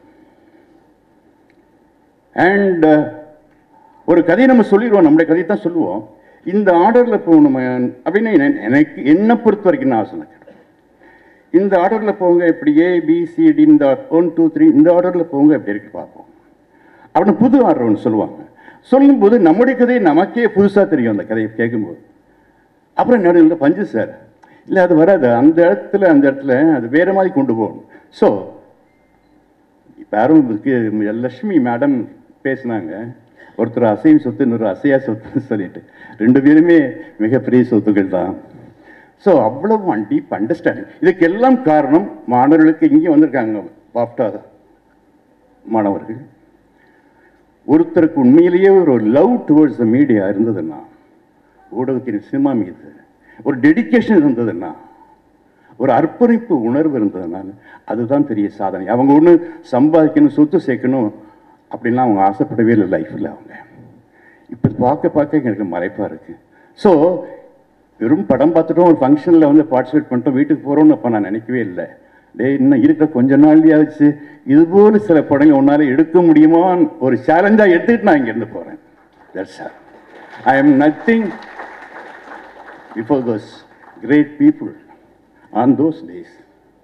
and ஒரு கதையை நம்ம சொல்லிடுவோம் நம்முடைய கதையை தான் சொல்லுவோம் இந்த ஆர்டரில் போகணும் அப்படின்னு என்ன- எனக்கு என்னை பொறுத்த வரைக்கும் நான் சொன்னேன் இந்த ஆர்டரில் போங்க இப்படி ஏ பி சி டி இந்த ஒன் டூ த்ரீ இந்த ஆர்டரில் போங்க இப்படி இருக்கு பார்ப்போம் அப்படின்னு புது ஆர்டர் ஒன்று சொல்லுவாங்க சொல்லும்போது நம்முடைய கதை நமக்கே புதுசாக தெரியும் அந்த கதையை கேட்கும்போது அப்புறம் நடுவில் பஞ்சு சார் இல்லை அது வராது அந்த இடத்துல அந்த இடத்துல அது வேறு மாதிரி கொண்டு போகணும் ஸோ இப்போ யாரும் இதுக்கு லட்சுமி மேடம் பேசினாங்க ஒருத்தர் அசையும் சொத்து இன்னொரு அசையா சொத்துன்னு சொல்லிட்டு ரெண்டு பேருமே மிகப்பெரிய சொத்துக்கள் தான் ஸோ அவ்வளவு டீப் அண்டர்ஸ்டாண்டிங் இதுக்கெல்லாம் காரணம் மாணவர்களுக்கு இங்கே வந்திருக்காங்க பாப்டா மாணவர்கள் ஒருத்தருக்கு உண்மையிலேயே ஒரு லவ் டுவர்ட்ஸ் த மீடியா இருந்ததுன்னா ஊடகத்தின் சினிமா மீது ஒரு டெடிகேஷன் இருந்ததுன்னா ஒரு அர்ப்பணிப்பு உணர்வு இருந்ததுனால அதுதான் பெரிய சாதனை அவங்க ஒன்று சம்பாதிக்கணும் சொத்து சேர்க்கணும் அப்படின்லாம் அவங்க ஆசைப்படவே இல்லை லைஃப்பில் அவங்க இப்போ பார்க்க பார்க்க எனக்கு மறைப்பாக இருக்குது ஸோ வெறும் படம் பார்த்துட்டோம் ஒரு ஃபங்க்ஷனில் வந்து பார்ட்டிசிபேட் பண்ணிட்டோம் வீட்டுக்கு போகிறோம்னு அப்போ நான் நினைக்கவே இல்லை டேய் இன்னும் இருக்கிற கொஞ்ச நாள்லயாச்சு இதுபோல சில படங்கள் உன்னால் எடுக்க முடியுமான்னு ஒரு சேலஞ்சாக எடுத்துக்கிட்டு நான் இங்கேருந்து போகிறேன் that's are I am nothing before those great people on those days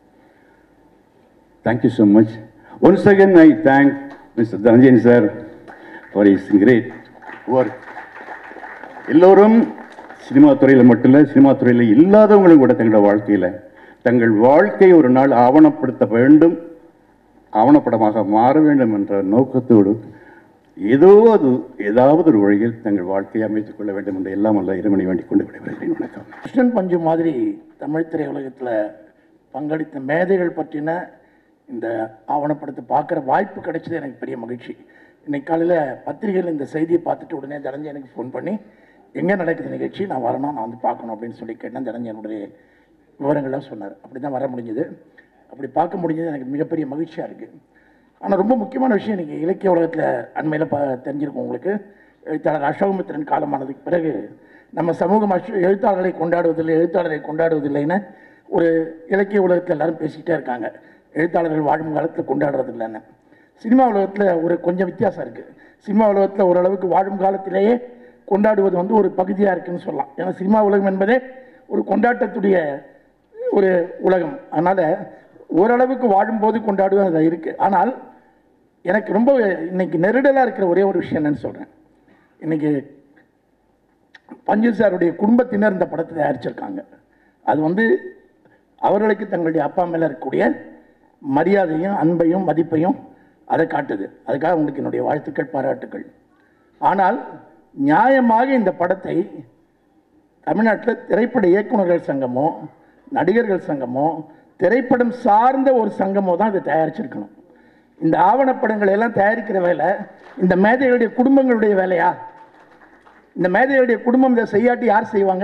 Thank you so much. Once again, I thank Mr. Dhananjayan sir for his great work. எல்லோரும் சினிமா துறையில் மட்டும் இல்லை சினிமா துறையில் இல்லாதவங்களும் கூட தங்களோட வாழ்க்கையில் தங்கள் வாழ்க்கை ஒரு நாள் ஆவணப்படுத்த வேண்டும் ஆவணப்படமாக மாற வேண்டும் என்ற நோக்கத்தோடு ஏதோ அது ஏதாவது ஒரு வழியில் தங்கள் வாழ்க்கையை அமைத்துக் கொள்ள வேண்டும் என்று எல்லாம் அல்ல இறைவனை வேண்டிக் கொண்டு விடைபெறுகிறேன் வணக்கம் கிருஷ்ணன் பஞ்சு மாதிரி தமிழ் திரையுலகத்தில் பங்களித்த மேதைகள் பற்றின இந்த ஆவணப்படத்தை பார்க்குற வாய்ப்பு கிடைச்சது எனக்கு பெரிய மகிழ்ச்சி இன்னைக்கு காலையில் பத்திரிகையில் இந்த செய்தியை பார்த்துட்டு உடனே தனஞ்சு எனக்கு ஃபோன் பண்ணி எங்கே நடக்குது நிகழ்ச்சி நான் வரணும் நான் வந்து பார்க்கணும் அப்படின்னு சொல்லி கேட்டேன் தனஞ்சு என்னுடைய விவரங்கள்லாம் சொன்னார் அப்படி தான் வர முடிஞ்சது அப்படி பார்க்க முடிஞ்சது எனக்கு மிகப்பெரிய மகிழ்ச்சியாக இருக்குது ஆனால் ரொம்ப முக்கியமான விஷயம் இன்றைக்கி இலக்கிய உலகத்தில் அண்மையில் ப தெரிஞ்சிருக்கும் உங்களுக்கு எழுத்தாளர் அசோகமித்திரன் காலமானதுக்கு பிறகு நம்ம சமூகம் அசோ எழுத்தாளர்களை கொண்டாடுவதில்லை எழுத்தாளரை கொண்டாடுவதில்லைன்னு ஒரு இலக்கிய உலகத்தில் எல்லாரும் பேசிக்கிட்டே இருக்காங்க எழுத்தாளர்கள் வாழும் காலத்தில் கொண்டாடுறதில்லைன்னு சினிமா உலகத்தில் ஒரு கொஞ்சம் வித்தியாசம் இருக்குது சினிமா உலகத்தில் ஓரளவுக்கு வாழும் காலத்திலேயே கொண்டாடுவது வந்து ஒரு பகுதியாக இருக்குன்னு சொல்லலாம் ஏன்னா சினிமா உலகம் என்பதே ஒரு கொண்டாட்டத்துடைய ஒரு உலகம் அதனால் ஓரளவுக்கு வாழும்போது கொண்டாடுவது அது இருக்குது ஆனால் எனக்கு ரொம்ப இன்னைக்கு நெருடலாக இருக்கிற ஒரே ஒரு விஷயம் என்னன்னு சொல்கிறேன் இன்னைக்கு பஞ்சு சாருடைய குடும்பத்தினர் இந்த படத்தை தயாரிச்சிருக்காங்க அது வந்து அவர்களுக்கு தங்களுடைய அப்பா மேலே இருக்கக்கூடிய மரியாதையும் அன்பையும் மதிப்பையும் அதை காட்டுது அதுக்காக உங்களுக்கு என்னுடைய வாழ்த்துக்கள் பாராட்டுக்கள் ஆனால் நியாயமாக இந்த படத்தை தமிழ்நாட்டில் திரைப்பட இயக்குநர்கள் சங்கமோ நடிகர்கள் சங்கமோ திரைப்படம் சார்ந்த ஒரு சங்கமோ தான் இதை தயாரிச்சிருக்கணும் இந்த ஆவணப்படங்களை எல்லாம் தயாரிக்கிற வேலை இந்த மேதைகளுடைய குடும்பங்களுடைய வேலையா இந்த மேதைகளுடைய குடும்பம் இதை செய்யாட்டி யார் செய்வாங்க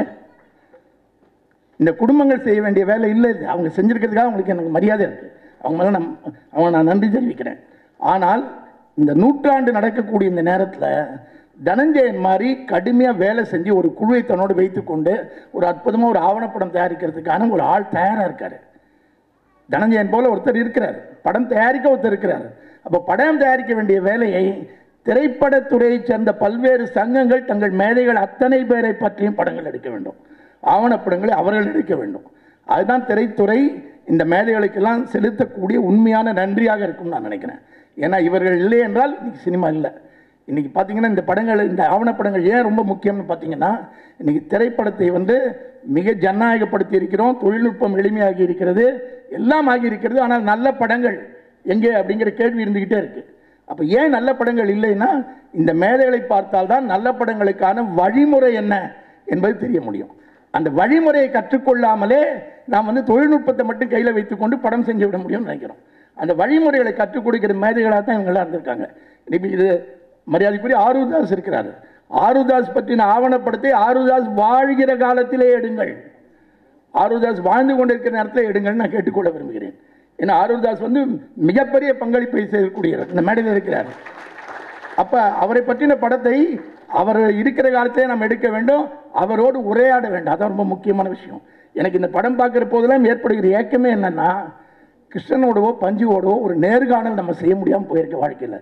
இந்த குடும்பங்கள் செய்ய வேண்டிய வேலை இல்லை இது அவங்க செஞ்சிருக்கிறதுக்காக அவங்களுக்கு எனக்கு மரியாதை இருக்குது அவங்க மேலே நான் அவங்க நான் நன்றி தெரிவிக்கிறேன் ஆனால் இந்த நூற்றாண்டு நடக்கக்கூடிய இந்த நேரத்தில் தனஞ்சயன் மாதிரி கடுமையாக வேலை செஞ்சு ஒரு குழுவை தன்னோடு வைத்துக்கொண்டு ஒரு அற்புதமாக ஒரு ஆவணப்படம் தயாரிக்கிறதுக்கான ஒரு ஆள் தயாராக இருக்கார் தனஞ்சயன் போல ஒருத்தர் இருக்கிறார் படம் தயாரிக்க ஒருத்தர் இருக்கிறார் அப்போ படம் தயாரிக்க வேண்டிய வேலையை திரைப்படத்துறையை சேர்ந்த பல்வேறு சங்கங்கள் தங்கள் மேதைகள் அத்தனை பேரை பற்றியும் படங்கள் எடுக்க வேண்டும் ஆவணப்படங்களை அவர்கள் எடுக்க வேண்டும் அதுதான் திரைத்துறை இந்த மேதைகளுக்கெல்லாம் செலுத்தக்கூடிய உண்மையான நன்றியாக இருக்கும்னு நான் நினைக்கிறேன் ஏன்னா இவர்கள் இல்லை என்றால் இன்னைக்கு சினிமா இல்லை இன்னைக்கு பார்த்தீங்கன்னா இந்த படங்கள் இந்த ஆவணப்படங்கள் ஏன் ரொம்ப முக்கியம்னு பார்த்தீங்கன்னா இன்னைக்கு திரைப்படத்தை வந்து மிக ஜனநாயகப்படுத்தி இருக்கிறோம் தொழில்நுட்பம் எளிமையாகி இருக்கிறது எல்லாம் ஆகி இருக்கிறது ஆனால் நல்ல படங்கள் எங்கே அப்படிங்கிற கேள்வி இருந்துக்கிட்டே இருக்கு அப்போ ஏன் நல்ல படங்கள் இல்லைன்னா இந்த மேதைகளை பார்த்தால்தான் நல்ல படங்களுக்கான வழிமுறை என்ன என்பது தெரிய முடியும் அந்த வழிமுறையை கற்றுக்கொள்ளாமலே நாம் வந்து தொழில்நுட்பத்தை மட்டும் கையில் வைத்துக்கொண்டு படம் செஞ்சு விட முடியும்னு நினைக்கிறோம் அந்த வழிமுறைகளை கற்றுக் கொடுக்கிற மேதைகளாக தான் இவங்கெல்லாம் இருந்திருக்காங்க இப்போ இது மரியாதைக்குரிய ஆருதாஸ் இருக்கிறார் ஆருதாஸ் பற்றின ஆவணப்படத்தை ஆருதாஸ் வாழ்கிற காலத்திலே எடுங்கள் ஆருதாஸ் வாழ்ந்து கொண்டிருக்கிற நேரத்தில் எடுங்கள்னு நான் கேட்டுக்கொள்ள விரும்புகிறேன் ஏன்னா ஆருதாஸ் வந்து மிகப்பெரிய பங்களிப்பை செய்யக்கூடியவர் இந்த மேடையில் இருக்கிறார் அப்போ அவரை பற்றின படத்தை அவர் இருக்கிற காலத்திலே நாம் எடுக்க வேண்டும் அவரோடு உரையாட வேண்டும் அதான் ரொம்ப முக்கியமான விஷயம் எனக்கு இந்த படம் பார்க்குற போதெல்லாம் ஏற்படுகிற ஏக்கமே என்னன்னா கிருஷ்ணனோடவோ பஞ்சுவோடவோ ஒரு நேர்காணல் நம்ம செய்ய முடியாமல் போயிருக்க வாழ்க்கையில்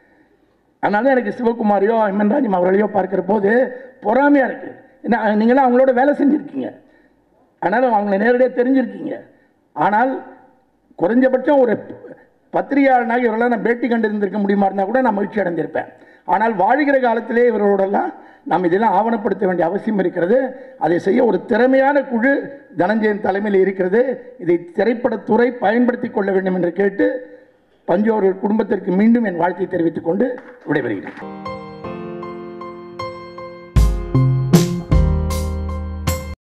அதனால தான் எனக்கு சிவகுமாரையோ எம்என் ராஜம் அவர்களையோ பார்க்குற போது பொறாமையாக இருக்குது ஏன்னா நீங்களாம் அவங்களோட வேலை செஞ்சுருக்கீங்க அதனால் அவங்கள நேரடியாக தெரிஞ்சிருக்கீங்க ஆனால் குறைஞ்சபட்சம் ஒரு பத்திரிகையாளனாக இவரெல்லாம் நான் பேட்டி கண்டிருந்திருக்க முடியுமா இருந்தால் கூட நான் மகிழ்ச்சி அடைந்திருப்பேன் ஆனால் வாழ்கிற காலத்திலே இவரோடெல்லாம் நாம் இதெல்லாம் ஆவணப்படுத்த வேண்டிய அவசியம் இருக்கிறது அதை செய்ய ஒரு திறமையான குழு தனஞ்சயன் தலைமையில் இருக்கிறது இதை திரைப்படத்துறை பயன்படுத்தி கொள்ள வேண்டும் என்று கேட்டு பஞ்சு அவர்கள் குடும்பத்திற்கு மீண்டும் என் வாழ்த்தை தெரிவித்துக் கொண்டு விடைபெறுகிறேன்